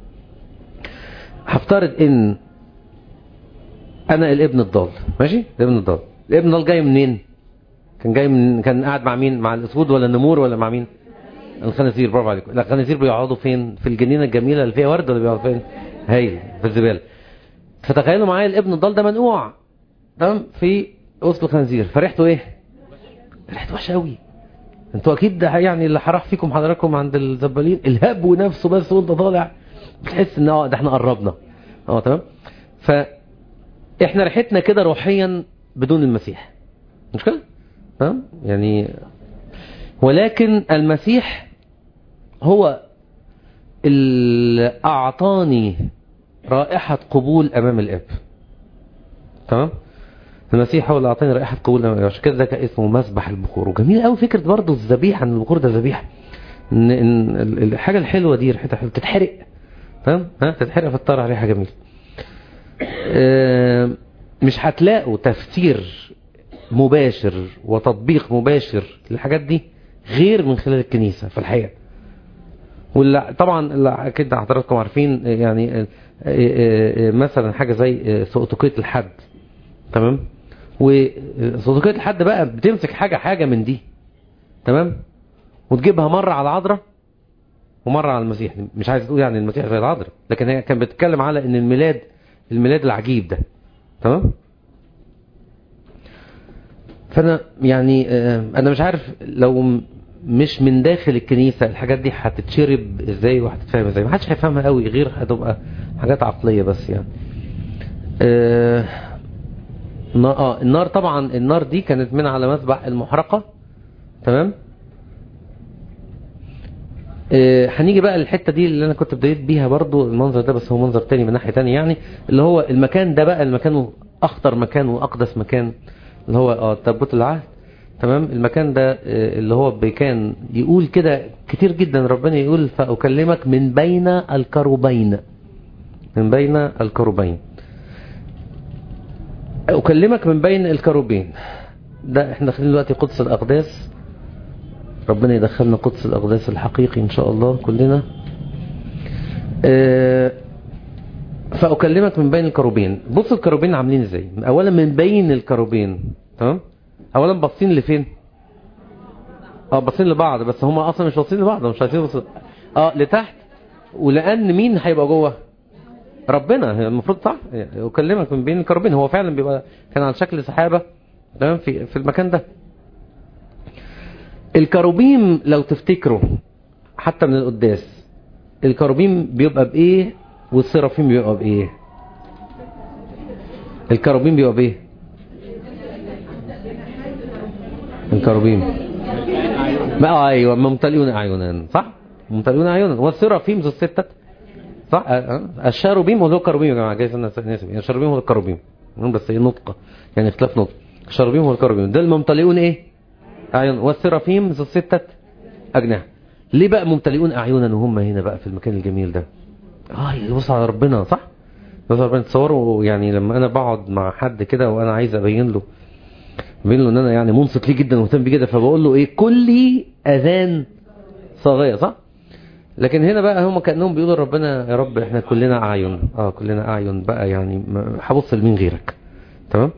Speaker 1: هفترض ان انا الابن الضال ماشي الابن الضال الابن الضال جاي منين كان جاي من كان قاعد مع مين مع الاسود ولا النمور ولا مع مين الخنازير برافو عليكم لا الخنازير بيقعدوا فين في الجنينه الجميله اللي فيها ورد ولا بيقعدوا فين هايل في الزباله فتخيلوا معايا الابن الضال ده منقوع تمام في وسط الخنازير فريحته ايه ريحته وحشه قوي انتوا اكيد ده يعني اللي هراح فيكم حضراتكم عند الزبالين الهبو نفسه بس وانت طالع بتحس ان اه ده احنا قربنا اه تمام ف احنا ريحتنا كده روحيا بدون المسيح مش كده تمام يعني ولكن المسيح هو اللي اعطاني رائحة قبول امام الاب تمام المسيح هو اللي اعطاني رائحة قبول امام الاب عشان كده ده كان اسمه مسبح البخور وجميل قوي فكرة برضه الذبيحة ان البخور ده ذبيحة ان ان الحاجة الحلوة دي ريحتها حلوة تتحرق تمام ها تتحرق في الطرح ريحة جميلة آه، مش هتلاقوا تفسير مباشر وتطبيق مباشر للحاجات دي غير من خلال الكنيسة في الحقيقة واللي طبعا اللي اكيد حضراتكم عارفين يعني آه، آه، آه، مثلا حاجة زي سقطوكية الحد تمام وسقطوكية الحد بقى بتمسك حاجة حاجة من دي تمام وتجيبها مرة على العذراء ومرة على المسيح مش عايز تقول يعني المسيح زي العذراء لكن هي كانت بتتكلم على ان الميلاد الميلاد العجيب ده تمام فانا يعني آه، انا مش عارف لو م- مش من داخل الكنيسة الحاجات دي هتتشرب ازاي وهتتفهم ازاي ما حدش هيفهمها قوي غير هتبقى حاجات عقلية بس يعني آه نا- اه النار طبعا النار دي كانت من على مسبح المحرقة تمام آه، هنيجي بقى الحتة دي اللي انا كنت بديت بيها برضو المنظر ده بس هو منظر تاني من ناحية تانية يعني اللي هو المكان ده بقى المكان اخطر مكان واقدس مكان اللي هو اه تابوت العهد تمام المكان ده آه، اللي هو كان يقول كده كتير جدا ربنا يقول فأكلمك من بين الكروبين من بين الكروبين أكلمك من بين الكروبين ده احنا داخلين دلوقتي قدس الأقداس ربنا يدخلنا قدس الأقداس الحقيقي إن شاء الله كلنا آه، فأكلمك من بين الكروبين بص الكروبين عاملين ازاي أولا من بين الكروبين تمام أولا باصين لفين اه باصين لبعض بس هما أصلا مش باصين لبعض مش عايزين يبصوا اه لتحت ولأن مين هيبقى جوه ربنا هي المفروض صح يكلمك من بين الكروبين هو فعلا بيبقى كان على شكل سحابة تمام في في المكان ده الكروبيم لو تفتكروا حتى من القداس الكروبيم بيبقى بايه والسرافيم بيبقى بايه الكروبيم بيبقى بايه الكروبيم ما ايوه ممتلئون اعينا صح ممتلئون اعينا والسرافيم ذو الستة صح أه، أه. الشاروبيم هو الكروبيم يا جماعه جايز الناس ناسي يعني الشاروبيم هو الكروبيم بس هي نطقه يعني اختلاف نطق الشاروبيم هو الكروبيم ده الممتلئون ايه اعين والسرافيم ذو الستة اجنحه ليه بقى ممتلئون اعينا وهم هنا بقى في المكان الجميل ده اه يبص على ربنا صح بص على ربنا تصوروا يعني لما انا بقعد مع حد كده وانا عايز ابين له ابين له ان انا يعني منصت ليه جدا ومهتم بيه جدا فبقول له ايه كلي اذان صاغيه صح لكن هنا بقى هم كانهم بيقولوا لربنا يا رب احنا كلنا اعين اه كلنا اعين بقى يعني ما- هبص لمين غيرك تمام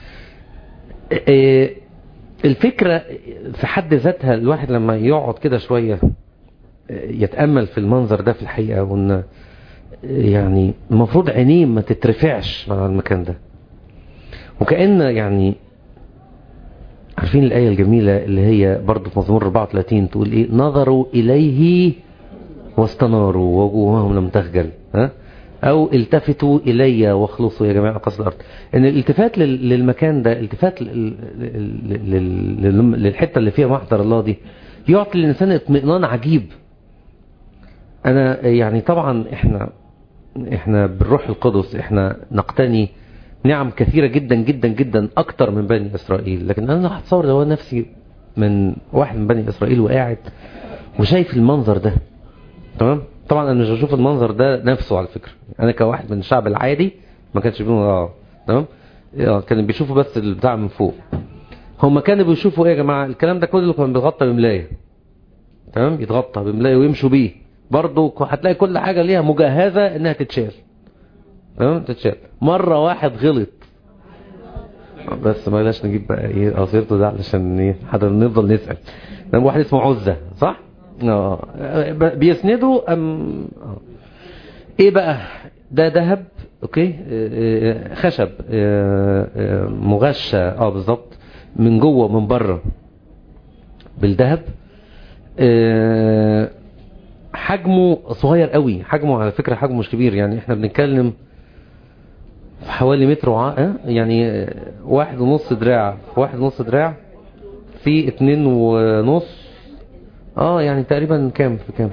Speaker 1: إيه الفكرة في حد ذاتها الواحد لما يقعد كده شوية يتأمل في المنظر ده في الحقيقة وان يعني المفروض عينيه ما تترفعش مع المكان ده وكأن يعني عارفين الآية الجميلة اللي هي برضو في مزمور 34 تقول ايه نظروا إليه واستناروا ووجوههم لم تخجل ها او التفتوا الي واخلصوا يا جماعه قصد الارض ان الالتفات لل- للمكان ده التفات لل- لل- لل- لل- للحته اللي فيها محضر الله دي يعطي للانسان اطمئنان عجيب انا يعني طبعا احنا احنا بالروح القدس احنا نقتني نعم كثيرة جدا جدا جدا اكتر من بني اسرائيل لكن انا هتصور لو أنا نفسي من واحد من بني اسرائيل وقاعد وشايف المنظر ده تمام طبعا انا مش بشوف المنظر ده نفسه على فكرة انا كواحد من الشعب العادي ما كانش بيقولوا اه تمام اه كانوا بيشوفوا بس البتاع من فوق هم كانوا بيشوفوا ايه يا جماعة الكلام ده كله كان بيتغطى بملاية تمام يتغطى بملاية ويمشوا بيه برضه هتلاقي كل حاجة ليها مجهزة انها تتشال تمام تتشال مرة واحد غلط بس ما بلاش نجيب بقى ايه قصيرته ده علشان ايه حدا نفضل نسأل ده واحد اسمه عزة صح اه بيسنده ام آه. ايه بقى ده ذهب اوكي آه، آه، خشب آه، آه، مغشى اه بالظبط من جوه ومن بره بالذهب آه، حجمه صغير قوي حجمه على فكرة حجمه مش كبير يعني احنا بنتكلم في حوالي متر وع... آه، يعني آه، واحد ونص دراع في واحد ونص دراع في اتنين ونص اه يعني تقريبا كام في كام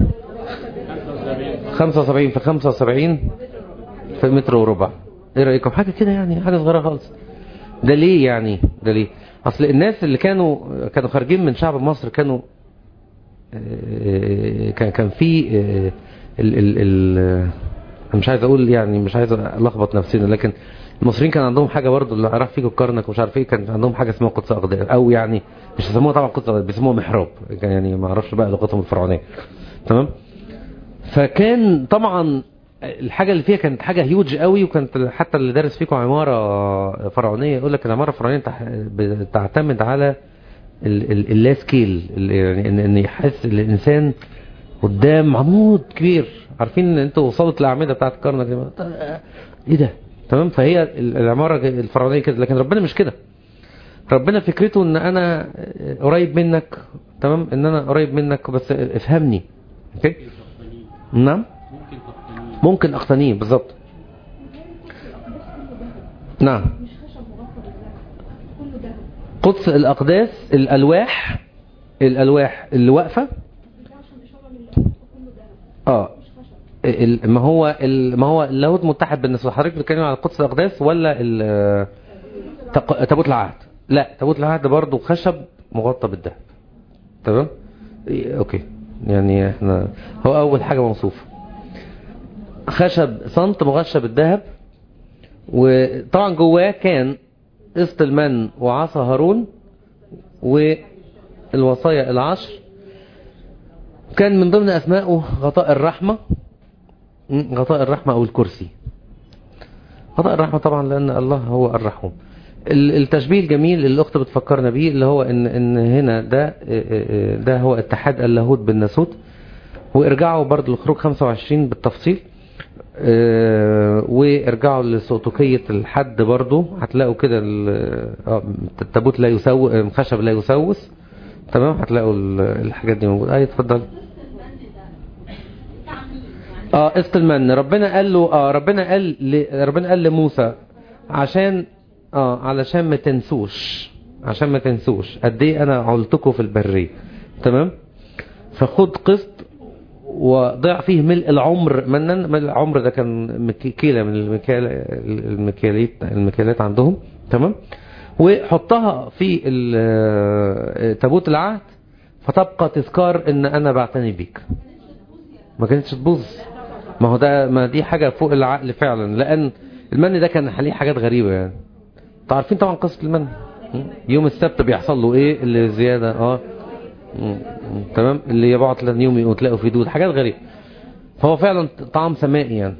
Speaker 1: 75 في 75 في متر وربع ايه رأيكم حاجة كده يعني حاجة صغيرة خالص ده ليه يعني ده ليه اصل الناس اللي كانوا كانوا خارجين من شعب مصر كانوا آه، كان كان في آه، ال ال ال أنا مش عايز اقول يعني مش عايز الخبط نفسنا لكن المصريين كان عندهم حاجه برضه اللي راح فيكم الكرنك ومش عارف ايه كان عندهم حاجه اسمها قدس اقدام او يعني مش يسموها طبعا قدس اقدام بيسموها محراب كان يعني ما اعرفش بقى لغتهم الفرعونيه تمام فكان طبعا الحاجه اللي فيها كانت حاجه هيوج قوي وكانت حتى اللي دارس فيكم عماره فرعونيه يقول لك العماره الفرعونيه تح- بتعتمد على ال- ال- اللا سكيل ال- يعني ان ان يحس الانسان قدام عمود كبير عارفين ان انتوا وصلت الاعمده بتاعت الكرنك دي ايه ده تمام فهي ال- العماره الفرعونيه كده لكن ربنا مش كده ربنا فكرته ان انا قريب منك تمام ان انا قريب منك بس افهمني اوكي نعم ممكن اقتنيه بالظبط نعم
Speaker 2: مش خشب مغطى بالذهب كله دهب
Speaker 1: قدس الاقداس الالواح الالواح اللي واقفه
Speaker 2: ده عشان اشاره للاهوت كله دهب
Speaker 1: اه
Speaker 2: مش خشب
Speaker 1: ال- ما هو ال- ما هو اللاهوت متحد بالنسبه حضرتك بتتكلم على قدس الاقداس ولا ال- تق- تابوت العهد لا تابوت العهد برضه خشب مغطى بالذهب تمام إيه، اوكي يعني احنا هو اول حاجه موصوفه خشب صمت مغشى بالذهب وطبعا جواه كان قسط المن وعصا هارون والوصايا العشر كان من ضمن اسمائه غطاء الرحمه م، غطاء الرحمة أو الكرسي غطاء الرحمة طبعا لأن الله هو الرحوم ال- التشبيه الجميل اللي الأخت بتفكرنا بيه اللي هو إن, إن هنا ده ده هو اتحاد اللاهوت بالناسوت وارجعوا برضو لخروج 25 بالتفصيل آه، وارجعوا لسوتوكية الحد برضو هتلاقوا كده ال- آه، التابوت لا يسوس الخشب لا يسوس تمام هتلاقوا ال- الحاجات دي موجودة اي اتفضل اه قسط المن ربنا قال له اه ربنا قال ل... ربنا قال لموسى عشان اه علشان ما تنسوش عشان ما تنسوش قد ايه انا عولتكم في البريه تمام فخد قسط وضع فيه ملء العمر منا ملء العمر ده كان مك- كيلة من المكيال المكيالات المكيالات عندهم تمام وحطها في ال- تابوت العهد فتبقى تذكار ان انا بعتني بيك ما كانتش تبوظ ما هو ده ما دي حاجة فوق العقل فعلا لان المن ده كان عليه حاجات غريبة يعني انتوا عارفين طبعا قصة المن م? يوم السبت بيحصل له ايه اللي زيادة اه م- م- تمام اللي يبعت لن يوم وتلاقوا فيه دود حاجات غريبة فهو فعلا طعم سمائي يعني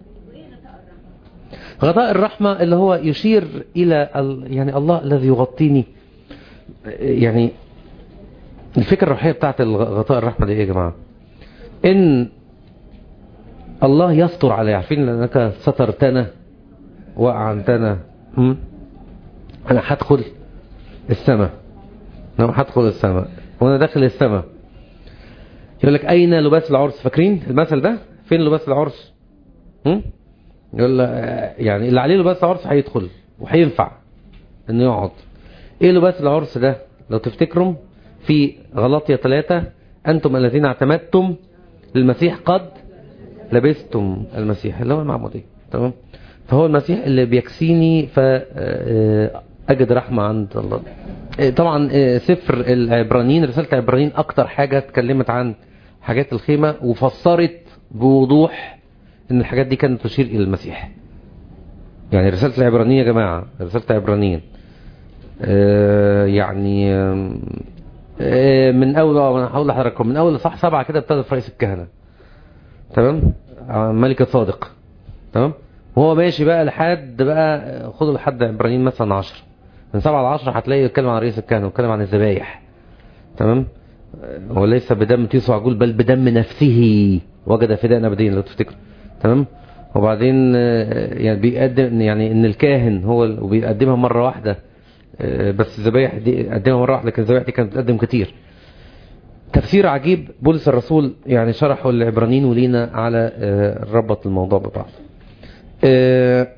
Speaker 1: غطاء الرحمة اللي هو يشير إلى ال... يعني الله الذي يغطيني يعني الفكرة الروحية بتاعت الغ- غطاء الرحمة دي ايه يا جماعة ان الله يستر علي عارفين لانك سترتنا وأعنتنا م? انا هدخل السماء انا هدخل السماء وانا داخل السماء يقول لك اين لباس العرس فاكرين المثل ده فين لباس العرس م? يقول لك يعني اللي عليه لباس العرس هيدخل وهينفع انه يقعد ايه لباس العرس ده لو تفتكروا في غلطية ثلاثة انتم الذين اعتمدتم للمسيح قد لبستم المسيح اللي هو المعمودية تمام فهو المسيح اللي بيكسيني فأجد رحمة عند الله آه، طبعا آه، سفر العبرانيين رسالة العبرانيين أكتر حاجة اتكلمت عن حاجات الخيمة وفسرت بوضوح ان الحاجات دي كانت تشير إلى المسيح يعني رسالة العبرانيين يا جماعة رسالة العبرانيين آه، يعني آم، آه، من أول آه، أنا هقول لحضراتكم من أول صح سبعة كده ابتدى في رئيس الكهنة تمام آه، ملكة صادق تمام وهو ماشي بقى لحد بقى خدوا لحد عبرانيين مثلا 10 من 7 ل 10 هتلاقي يتكلم عن رئيس الكهنة ويتكلم عن الذبايح تمام آه، وليس بدم تيس وعجول بل بدم نفسه وجد فداء ابديا لو تفتكروا تمام وبعدين آه، يعني بيقدم يعني ان الكاهن هو ال- وبيقدمها مره واحده آه، بس الذبايح دي قدمها مره واحده لكن الذبايح دي كانت بتقدم كتير تفسير عجيب بولس الرسول يعني شرحه العبرانيين ولينا على آه، ربط الموضوع ببعض آه،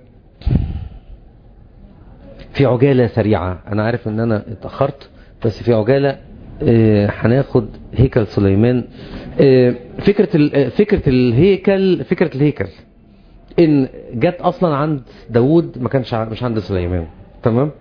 Speaker 1: في عجالة سريعة أنا عارف إن أنا اتأخرت بس في عجالة آه، هناخد هيكل سليمان آه، فكرة ال- آه، فكرة الهيكل فكرة الهيكل إن جت أصلا عند داوود ما كانش ع- مش عند سليمان تمام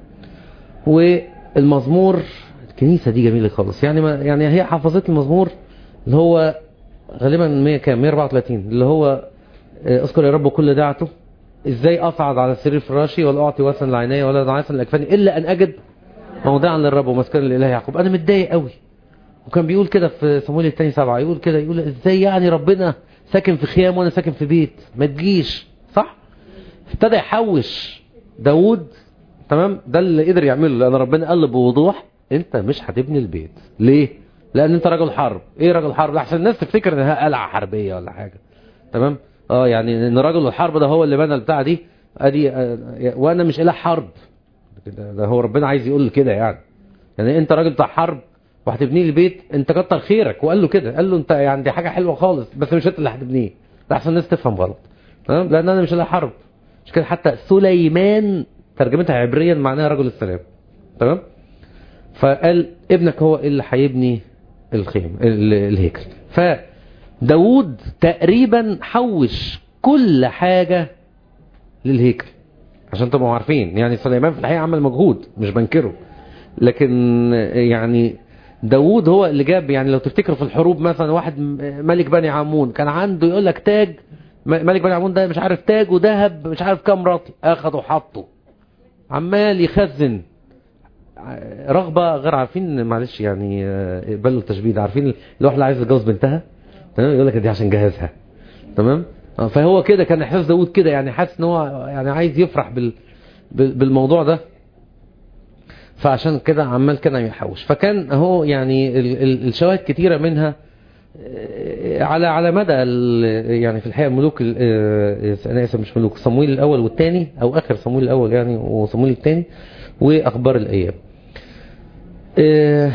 Speaker 1: والمزمور الكنيسة دي جميلة خالص يعني ما يعني هي حفظت المزمور اللي هو غالبا 100 كام 134 اللي هو آه، اذكر يا رب كل دعته ازاي اصعد على السرير فراشي ولا اعطي وسن لعيني ولا نعاسا لاكفاني الا ان اجد موضعا للرب ومسكنا للاله يعقوب انا متضايق قوي وكان بيقول كده في صمويل الثاني سبعة يقول كده يقول ازاي يعني ربنا ساكن في خيام وانا ساكن في بيت ما تجيش صح ابتدى يحوش داوود تمام ده اللي قدر يعمله لان ربنا قال له بوضوح انت مش هتبني البيت ليه لان انت راجل حرب ايه راجل حرب ده عشان الناس تفتكر انها قلعه حربيه ولا حاجه تمام اه يعني ان راجل الحرب ده هو اللي بنى البتاع دي ادي آه، وانا مش اله حرب ده, ده هو ربنا عايز يقول كده يعني يعني انت راجل بتاع حرب وهتبني لي بيت انت كتر خيرك وقال له كده قال له انت يعني دي حاجه حلوه خالص بس مش انت اللي هتبنيه ده عشان الناس تفهم غلط تمام لان انا مش اله حرب مش كده حتى سليمان ترجمتها عبريا معناها رجل السلام تمام فقال ابنك هو اللي هيبني الخيم ال- الهيكل فداود تقريبا حوش كل حاجة للهيكل عشان تبقوا عارفين يعني سليمان في الحقيقة عمل مجهود مش بنكره لكن يعني داوود هو اللي جاب يعني لو تفتكروا في الحروب مثلا واحد م- ملك بني عمون كان عنده يقول لك تاج م- ملك بني عمون ده مش عارف تاج وذهب مش عارف كام رطل اخده وحطه عمال يخزن رغبة غير عارفين معلش يعني آه، اقبلوا التشبيه ده عارفين الواحد اللي عايز يتجوز بنتها تمام يقول لك دي عشان جهازها تمام آه، فهو كده كان احساس داوود كده يعني حاسس ان هو يعني عايز يفرح بال بال- بالموضوع ده فعشان كده عمال كان يحوش فكان اهو يعني ال- ال- الشواهد كتيرة منها آه، على على مدى ال- يعني في الحقيقه ملوك ال- آه، انا اسف مش ملوك صمويل الاول والثاني او اخر صمويل الاول يعني وصمويل الثاني واخبار الايام آه،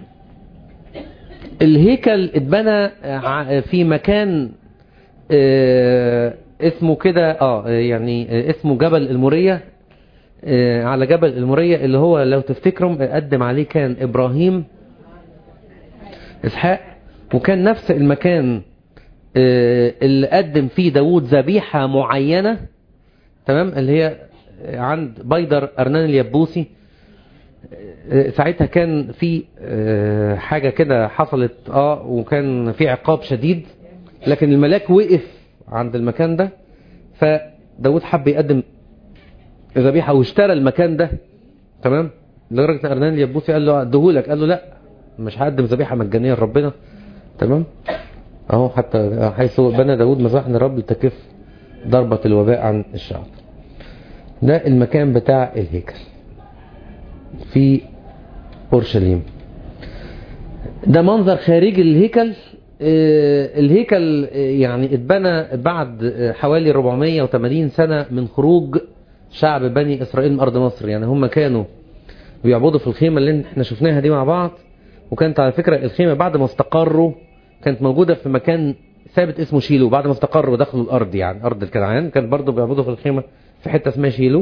Speaker 1: الهيكل اتبنى ع- في مكان آه، اسمه كده اه يعني آه، اسمه جبل المورية آه، على جبل المورية اللي هو لو تفتكروا قدم عليه كان ابراهيم اسحاق وكان نفس المكان آه، اللي قدم فيه داوود ذبيحة معينة تمام اللي هي عند بيدر أرنان اليبوسي آه، ساعتها كان في آه، حاجة كده حصلت اه وكان في عقاب شديد لكن الملاك وقف عند المكان ده فداود حب يقدم ذبيحة واشترى المكان ده تمام لدرجة ان أرنان اليبوسي قال له اديهولك قال له لا مش هقدم ذبيحة مجانية لربنا تمام اهو حتى حيث بنى داود مذبحا للرب لتكف ضربة الوباء عن الشعب ده المكان بتاع الهيكل في اورشليم ده منظر خارجي للهيكل آه، الهيكل آه، يعني اتبنى بعد آه، حوالي 480 سنة من خروج شعب بني إسرائيل من أرض مصر يعني هم كانوا بيعبدوا في الخيمة اللي احنا شفناها دي مع بعض وكانت على فكرة الخيمة بعد ما استقروا كانت موجودة في مكان ثابت اسمه شيلو بعد ما استقروا دخلوا الأرض يعني أرض الكنعان كانت برضو بيعبدوا في الخيمة في حتة اسمها شيلو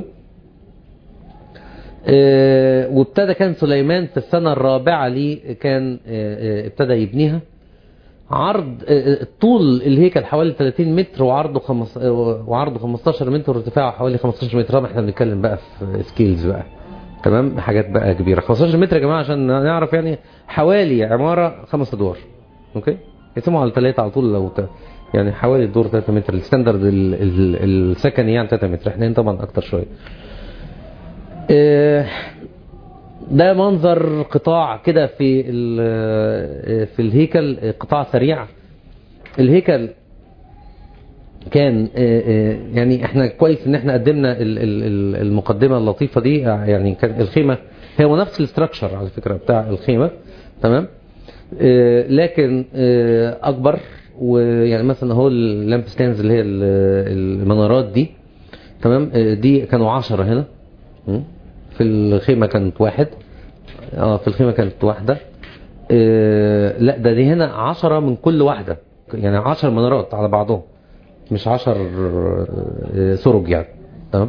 Speaker 1: آه، وابتدى كان سليمان في السنة الرابعة ليه كان آه، آه، ابتدى يبنيها عرض آه، آه، طول الهيكل حوالي 30 متر وعرضه خمس آه، وعرضه 15 متر وارتفاعه حوالي 15 متر طبعا احنا بنتكلم بقى في سكيلز بقى تمام حاجات بقى كبيرة 15 متر يا جماعة عشان نعرف يعني حوالي عمارة خمس ادوار اوكي يقسموا على ثلاثة على طول لو ت... يعني حوالي الدور 3 متر الستاندرد ال... ال... السكني يعني 3 متر احنا هنا طبعا اكتر شوية آه، ده منظر قطاع كده في ال- في الهيكل قطاع سريع الهيكل كان آه، آه، يعني احنا كويس ان احنا قدمنا ال- ال- ال- المقدمه اللطيفه دي يعني كان الخيمه هو نفس الاستراكشر على فكره بتاع الخيمه تمام آه، لكن آه، اكبر ويعني مثلا هو اللامب ستاندز اللي هي ال- المنارات دي تمام آه، دي كانوا عشرة هنا م? في الخيمة كانت واحد اه في الخيمة كانت واحدة آه لا ده دي هنا عشرة من كل واحدة يعني عشر منارات على بعضهم مش عشر آه، سرج يعني تمام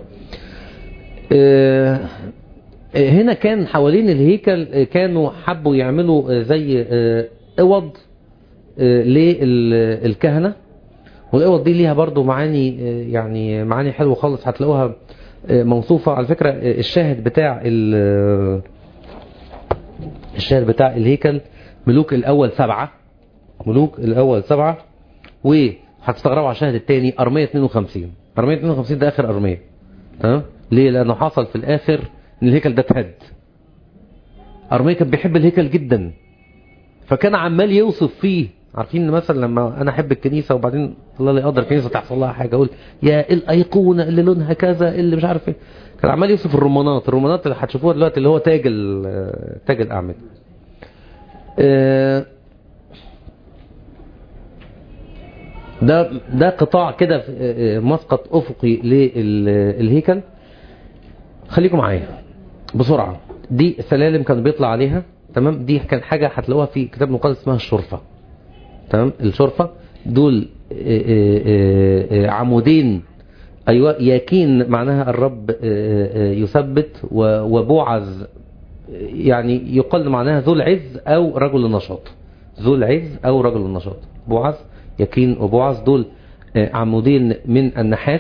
Speaker 1: آه آه، هنا كان حوالين الهيكل آه، كانوا حبوا يعملوا آه، زي آه، اوض آه، للكهنة والاوض دي ليها برضو معاني آه، يعني معاني حلوه خالص هتلاقوها آه، موصوفه على فكره آه، الشاهد بتاع ال- الشاهد بتاع الهيكل ملوك الاول سبعه ملوك الاول سبعه وهتستغربوا على الشاهد الثاني ارميه 52 ارميه 52 ده اخر ارميه تمام ليه لانه حصل في الاخر ان الهيكل ده اتهد ارميه كان بيحب الهيكل جدا فكان عمال يوصف فيه عارفين ان مثلا لما انا احب الكنيسه وبعدين الله لا يقدر الكنيسه تحصل لها حاجه اقول يا الايقونه اللي لونها كذا اللي مش عارف ايه كان عمال يوصف الرمانات الرمانات اللي هتشوفوها دلوقتي اللي هو تاج ال- تاج الاعمده آه، ده ده قطاع كده في- آه، مسقط افقي للهيكل خليكم معايا بسرعه دي سلالم كان بيطلع عليها تمام دي كان حاجه هتلاقوها في كتاب مقدس اسمها الشرفه تمام الشرفة دول آه، آه، آه، عمودين أيوة ياكين معناها الرب آه، آه، يثبت و- وبوعز آه، يعني يقال معناها ذو العز أو رجل النشاط ذو العز أو رجل النشاط بوعز ياكين وبوعز دول آه، عمودين من النحاس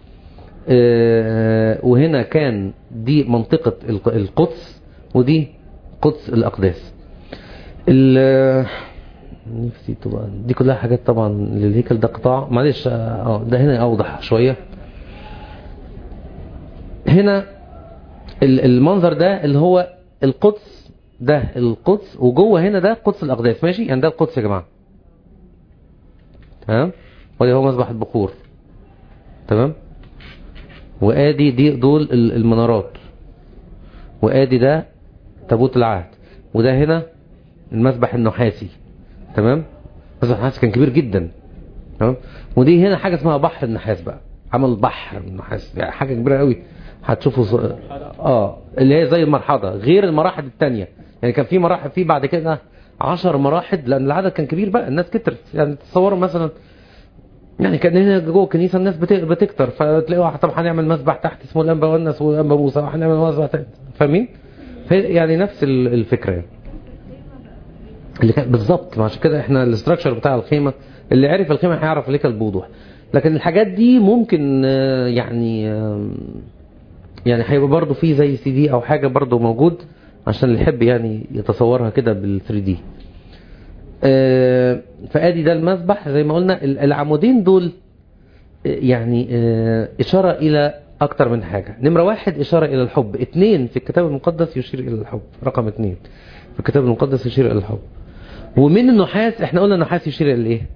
Speaker 1: آه، وهنا كان دي منطقة الق- القدس ودي قدس الأقداس ال- نفسي طبعا دي كلها حاجات طبعا للهيكل ده قطاع معلش اه ده هنا اوضح شويه هنا ال- المنظر ده اللي هو القدس ده القدس وجوه هنا ده قدس الاقداس ماشي يعني ده القدس يا جماعه تمام وادي هو مذبح البخور تمام وادي دي دول ال- المنارات وادي ده تابوت العهد وده هنا المذبح النحاسي تمام المسبح النحاس كان كبير جدا تمام ودي هنا حاجه اسمها بحر النحاس بقى عمل بحر النحاس يعني حاجه كبيره قوي هتشوفوا ص... اه اللي هي زي المرحضه غير المراحل الثانيه يعني كان في مراحل في بعد كده 10 مراحل لان العدد كان كبير بقى الناس كترت يعني تصوروا مثلا يعني كان هنا جوه الكنيسه الناس بت- بتكتر فتلاقوا واحد طب هنعمل مسبح تحت اسمه الانبا والناس والانبا موسى وهنعمل مسبح تحت فاهمين؟ فهي- يعني نفس ال- الفكره يعني. اللي كان بالظبط ما عشان كده احنا الاستراكشر بتاع الخيمه اللي عرف الخيمه هيعرف الهيكل بوضوح لكن الحاجات دي ممكن آه، يعني آم، يعني هيبقى برضه في زي سي دي او حاجه برضه موجود عشان اللي يحب يعني يتصورها كده بال 3 دي فادي ده المسبح زي ما قلنا ال- العمودين دول آه، يعني آه، اشاره الى اكتر من حاجه نمره واحد اشاره الى الحب اثنين في الكتاب المقدس يشير الى الحب رقم اثنين في الكتاب المقدس يشير الى الحب ومن النحاس احنا قلنا النحاس يشير الى ايه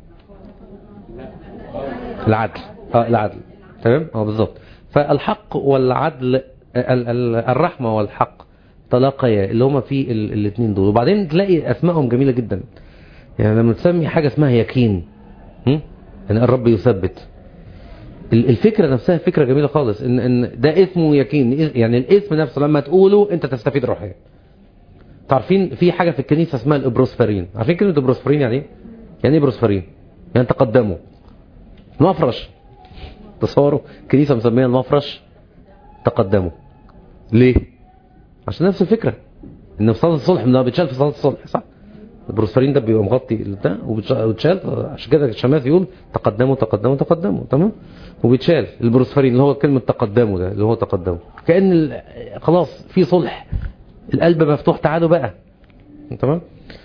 Speaker 1: العدل اه العدل تمام اه بالظبط فالحق والعدل ال- ال- الرحمه والحق تلاقيا اللي هما في الاثنين دول وبعدين تلاقي اسمائهم جميله جدا يعني لما تسمي حاجه اسمها يقين هم؟ ان الرب يثبت ال- الفكره نفسها فكره جميله خالص ان ان ده اسمه يقين يعني الاسم نفسه لما تقوله انت تستفيد روحيا تعرفين في حاجه في الكنيسه اسمها الابروسفرين عارفين كلمه ابروسفرين يعني ايه يعني ايه ابروسفرين يعني تقدموا المفرش تصوروا كنيسه مسميه المفرش تقدموا ليه عشان نفس الفكره ان في صلاه الصلح ده بيتشال في صلاه الصلح صح البروسفرين ده بيبقى مغطي البتاع وبتش- وبيتشال عشان كده الشماس يقول تقدموا تقدموا تقدموا تمام وبيتشال البروسفرين اللي هو كلمه تقدموا ده اللي هو تقدموا كان ال- خلاص في صلح القلب مفتوح تعالوا بقى تمام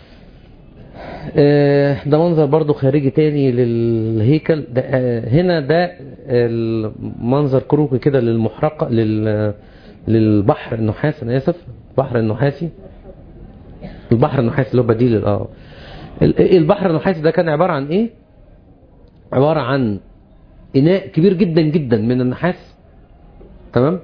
Speaker 1: آه، ده منظر برضو خارجي تاني للهيكل ده آه، هنا ده المنظر كروكي كده للمحرقة لل للبحر النحاس انا اسف البحر النحاسي البحر النحاسي اللي هو بديل ال- اه ال- البحر النحاسي ده كان عبارة عن ايه عبارة عن اناء كبير جدا جدا من النحاس تمام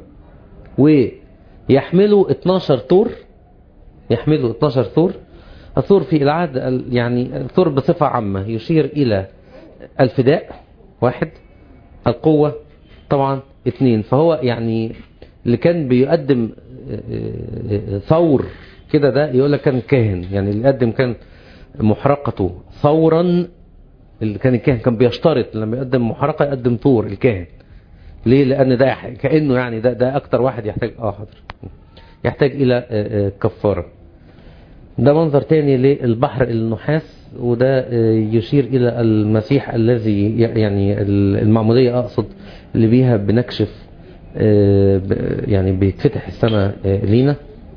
Speaker 1: ويحمله 12 طور يحمله 12 ثور الثور في العهد ال- يعني الثور بصفة عامة يشير إلى الفداء واحد القوة طبعا اثنين فهو يعني اللي كان بيقدم آه، آه، ثور كده ده يقول لك كان كاهن يعني اللي يقدم كان محرقته ثورا اللي كان الكاهن كان بيشترط لما يقدم محرقة يقدم ثور الكاهن ليه لأن ده يح- كأنه يعني ده ده أكتر واحد يحتاج اه حاضر يحتاج إلى آه، آه، كفارة ده منظر تاني للبحر النحاس وده آه، يشير إلى المسيح الذي ي- يعني المعمودية أقصد اللي بيها بنكشف آه، ب- يعني بيتفتح السماء آه، لينا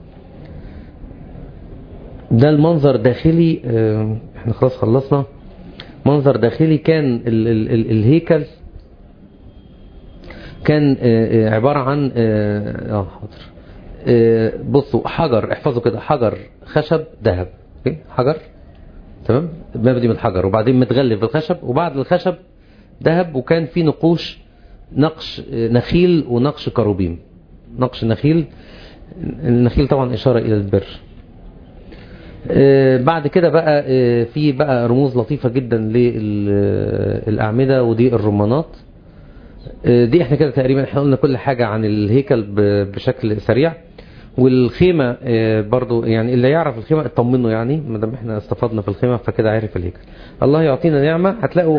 Speaker 1: ده المنظر داخلي آه، احنا خلاص خلصنا منظر داخلي كان ال ال ال الهيكل كان آه، آه، عبارة عن اه آه، حاضر آه، بصوا حجر احفظوا كده حجر خشب ذهب أوكي؟ حجر تمام مبني من الحجر وبعدين متغلف بالخشب وبعد الخشب ذهب وكان في نقوش نقش آه، نخيل ونقش كروبيم نقش نخيل النخيل طبعا إشارة إلى البر آه، بعد كده بقى آه، في بقى رموز لطيفة جدا للأعمدة ودي الرمانات آه، دي احنا كده تقريبا احنا قلنا كل حاجة عن الهيكل ب- بشكل سريع والخيمة آه، برضو يعني اللي يعرف الخيمة اطمنه يعني ما دام احنا استفدنا في الخيمة فكده عارف الهيكل الله يعطينا نعمة هتلاقوا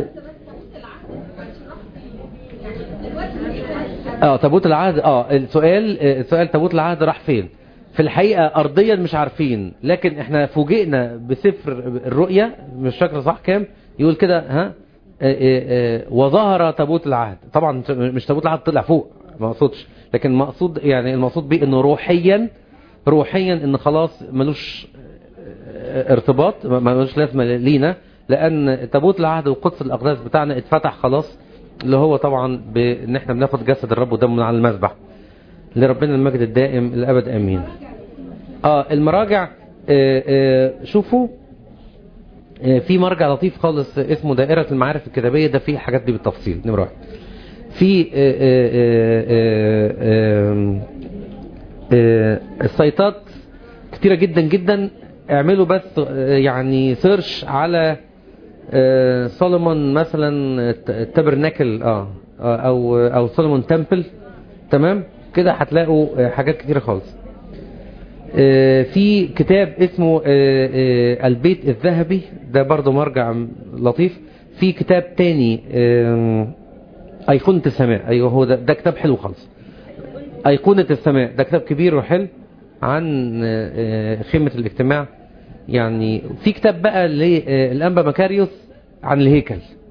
Speaker 1: اه تابوت العهد اه السؤال آه، السؤال تابوت العهد راح فين في الحقيقة أرضيا مش عارفين لكن احنا فوجئنا بسفر الرؤية مش فاكر صح كام يقول كده ها آه، آه، آه، وظهر تابوت العهد طبعا مش تابوت العهد طلع فوق ما اقصدش لكن مقصود يعني المقصود بيه انه روحيا روحيا ان خلاص ملوش آه، ارتباط ما- ملوش لازمه لينا لان تابوت العهد وقدس الاقداس بتاعنا اتفتح خلاص اللي هو طبعا بان احنا بناخد جسد الرب ودمه من على المذبح لربنا المجد الدائم الابد امين اه المراجع آه آه شوفوا آه في مرجع لطيف خالص اسمه دائرة المعارف الكتابية ده فيه حاجات دي بالتفصيل نمرة واحد في آه آه آه آه آه السيطات كتيرة جدا جدا اعملوا بس آه يعني سيرش على آه، سولومون مثلا الت- التبرناكل اه آه، او او سولومون تمبل تمام كده هتلاقوا آه، حاجات كتيره خالص آه، في كتاب اسمه آه، آه، البيت الذهبي ده برضو مرجع م- لطيف في كتاب تاني آه، أيقونة السماء أيوه هو ده, ده كتاب حلو خالص أيقونة السماء ده كتاب كبير وحلو عن آه، آه، خيمة الاجتماع يعني في كتاب بقى للأنبا مكاريوس عن الهيكل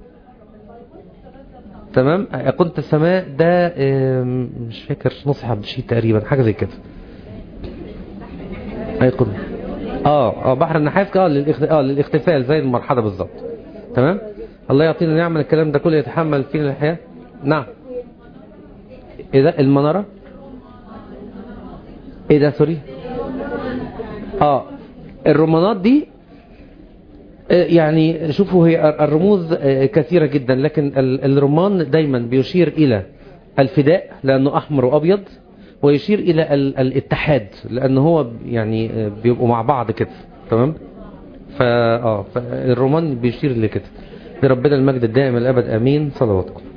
Speaker 1: تمام أيقونة السماء ده آه، مش فاكر نصح عبد الشيد تقريبا حاجة زي كده ايقون اه اه بحر النحاس اه للاخت... اه للاختفال زي المرحله بالظبط تمام الله يعطينا نعمه الكلام ده كله يتحمل فينا الحياه نعم ايه ده المناره ايه ده سوري اه الرومانات دي آه، يعني شوفوا هي الرموز آه، كثيرة جدا لكن ال- الرمان دايما بيشير إلى الفداء لأنه أحمر وأبيض ويشير إلى ال- الاتحاد لأنه هو يعني آه، بيبقوا مع بعض كده تمام فا اه فالرومان بيشير لكده لربنا المجد الدائم الأبد آمين صلواتكم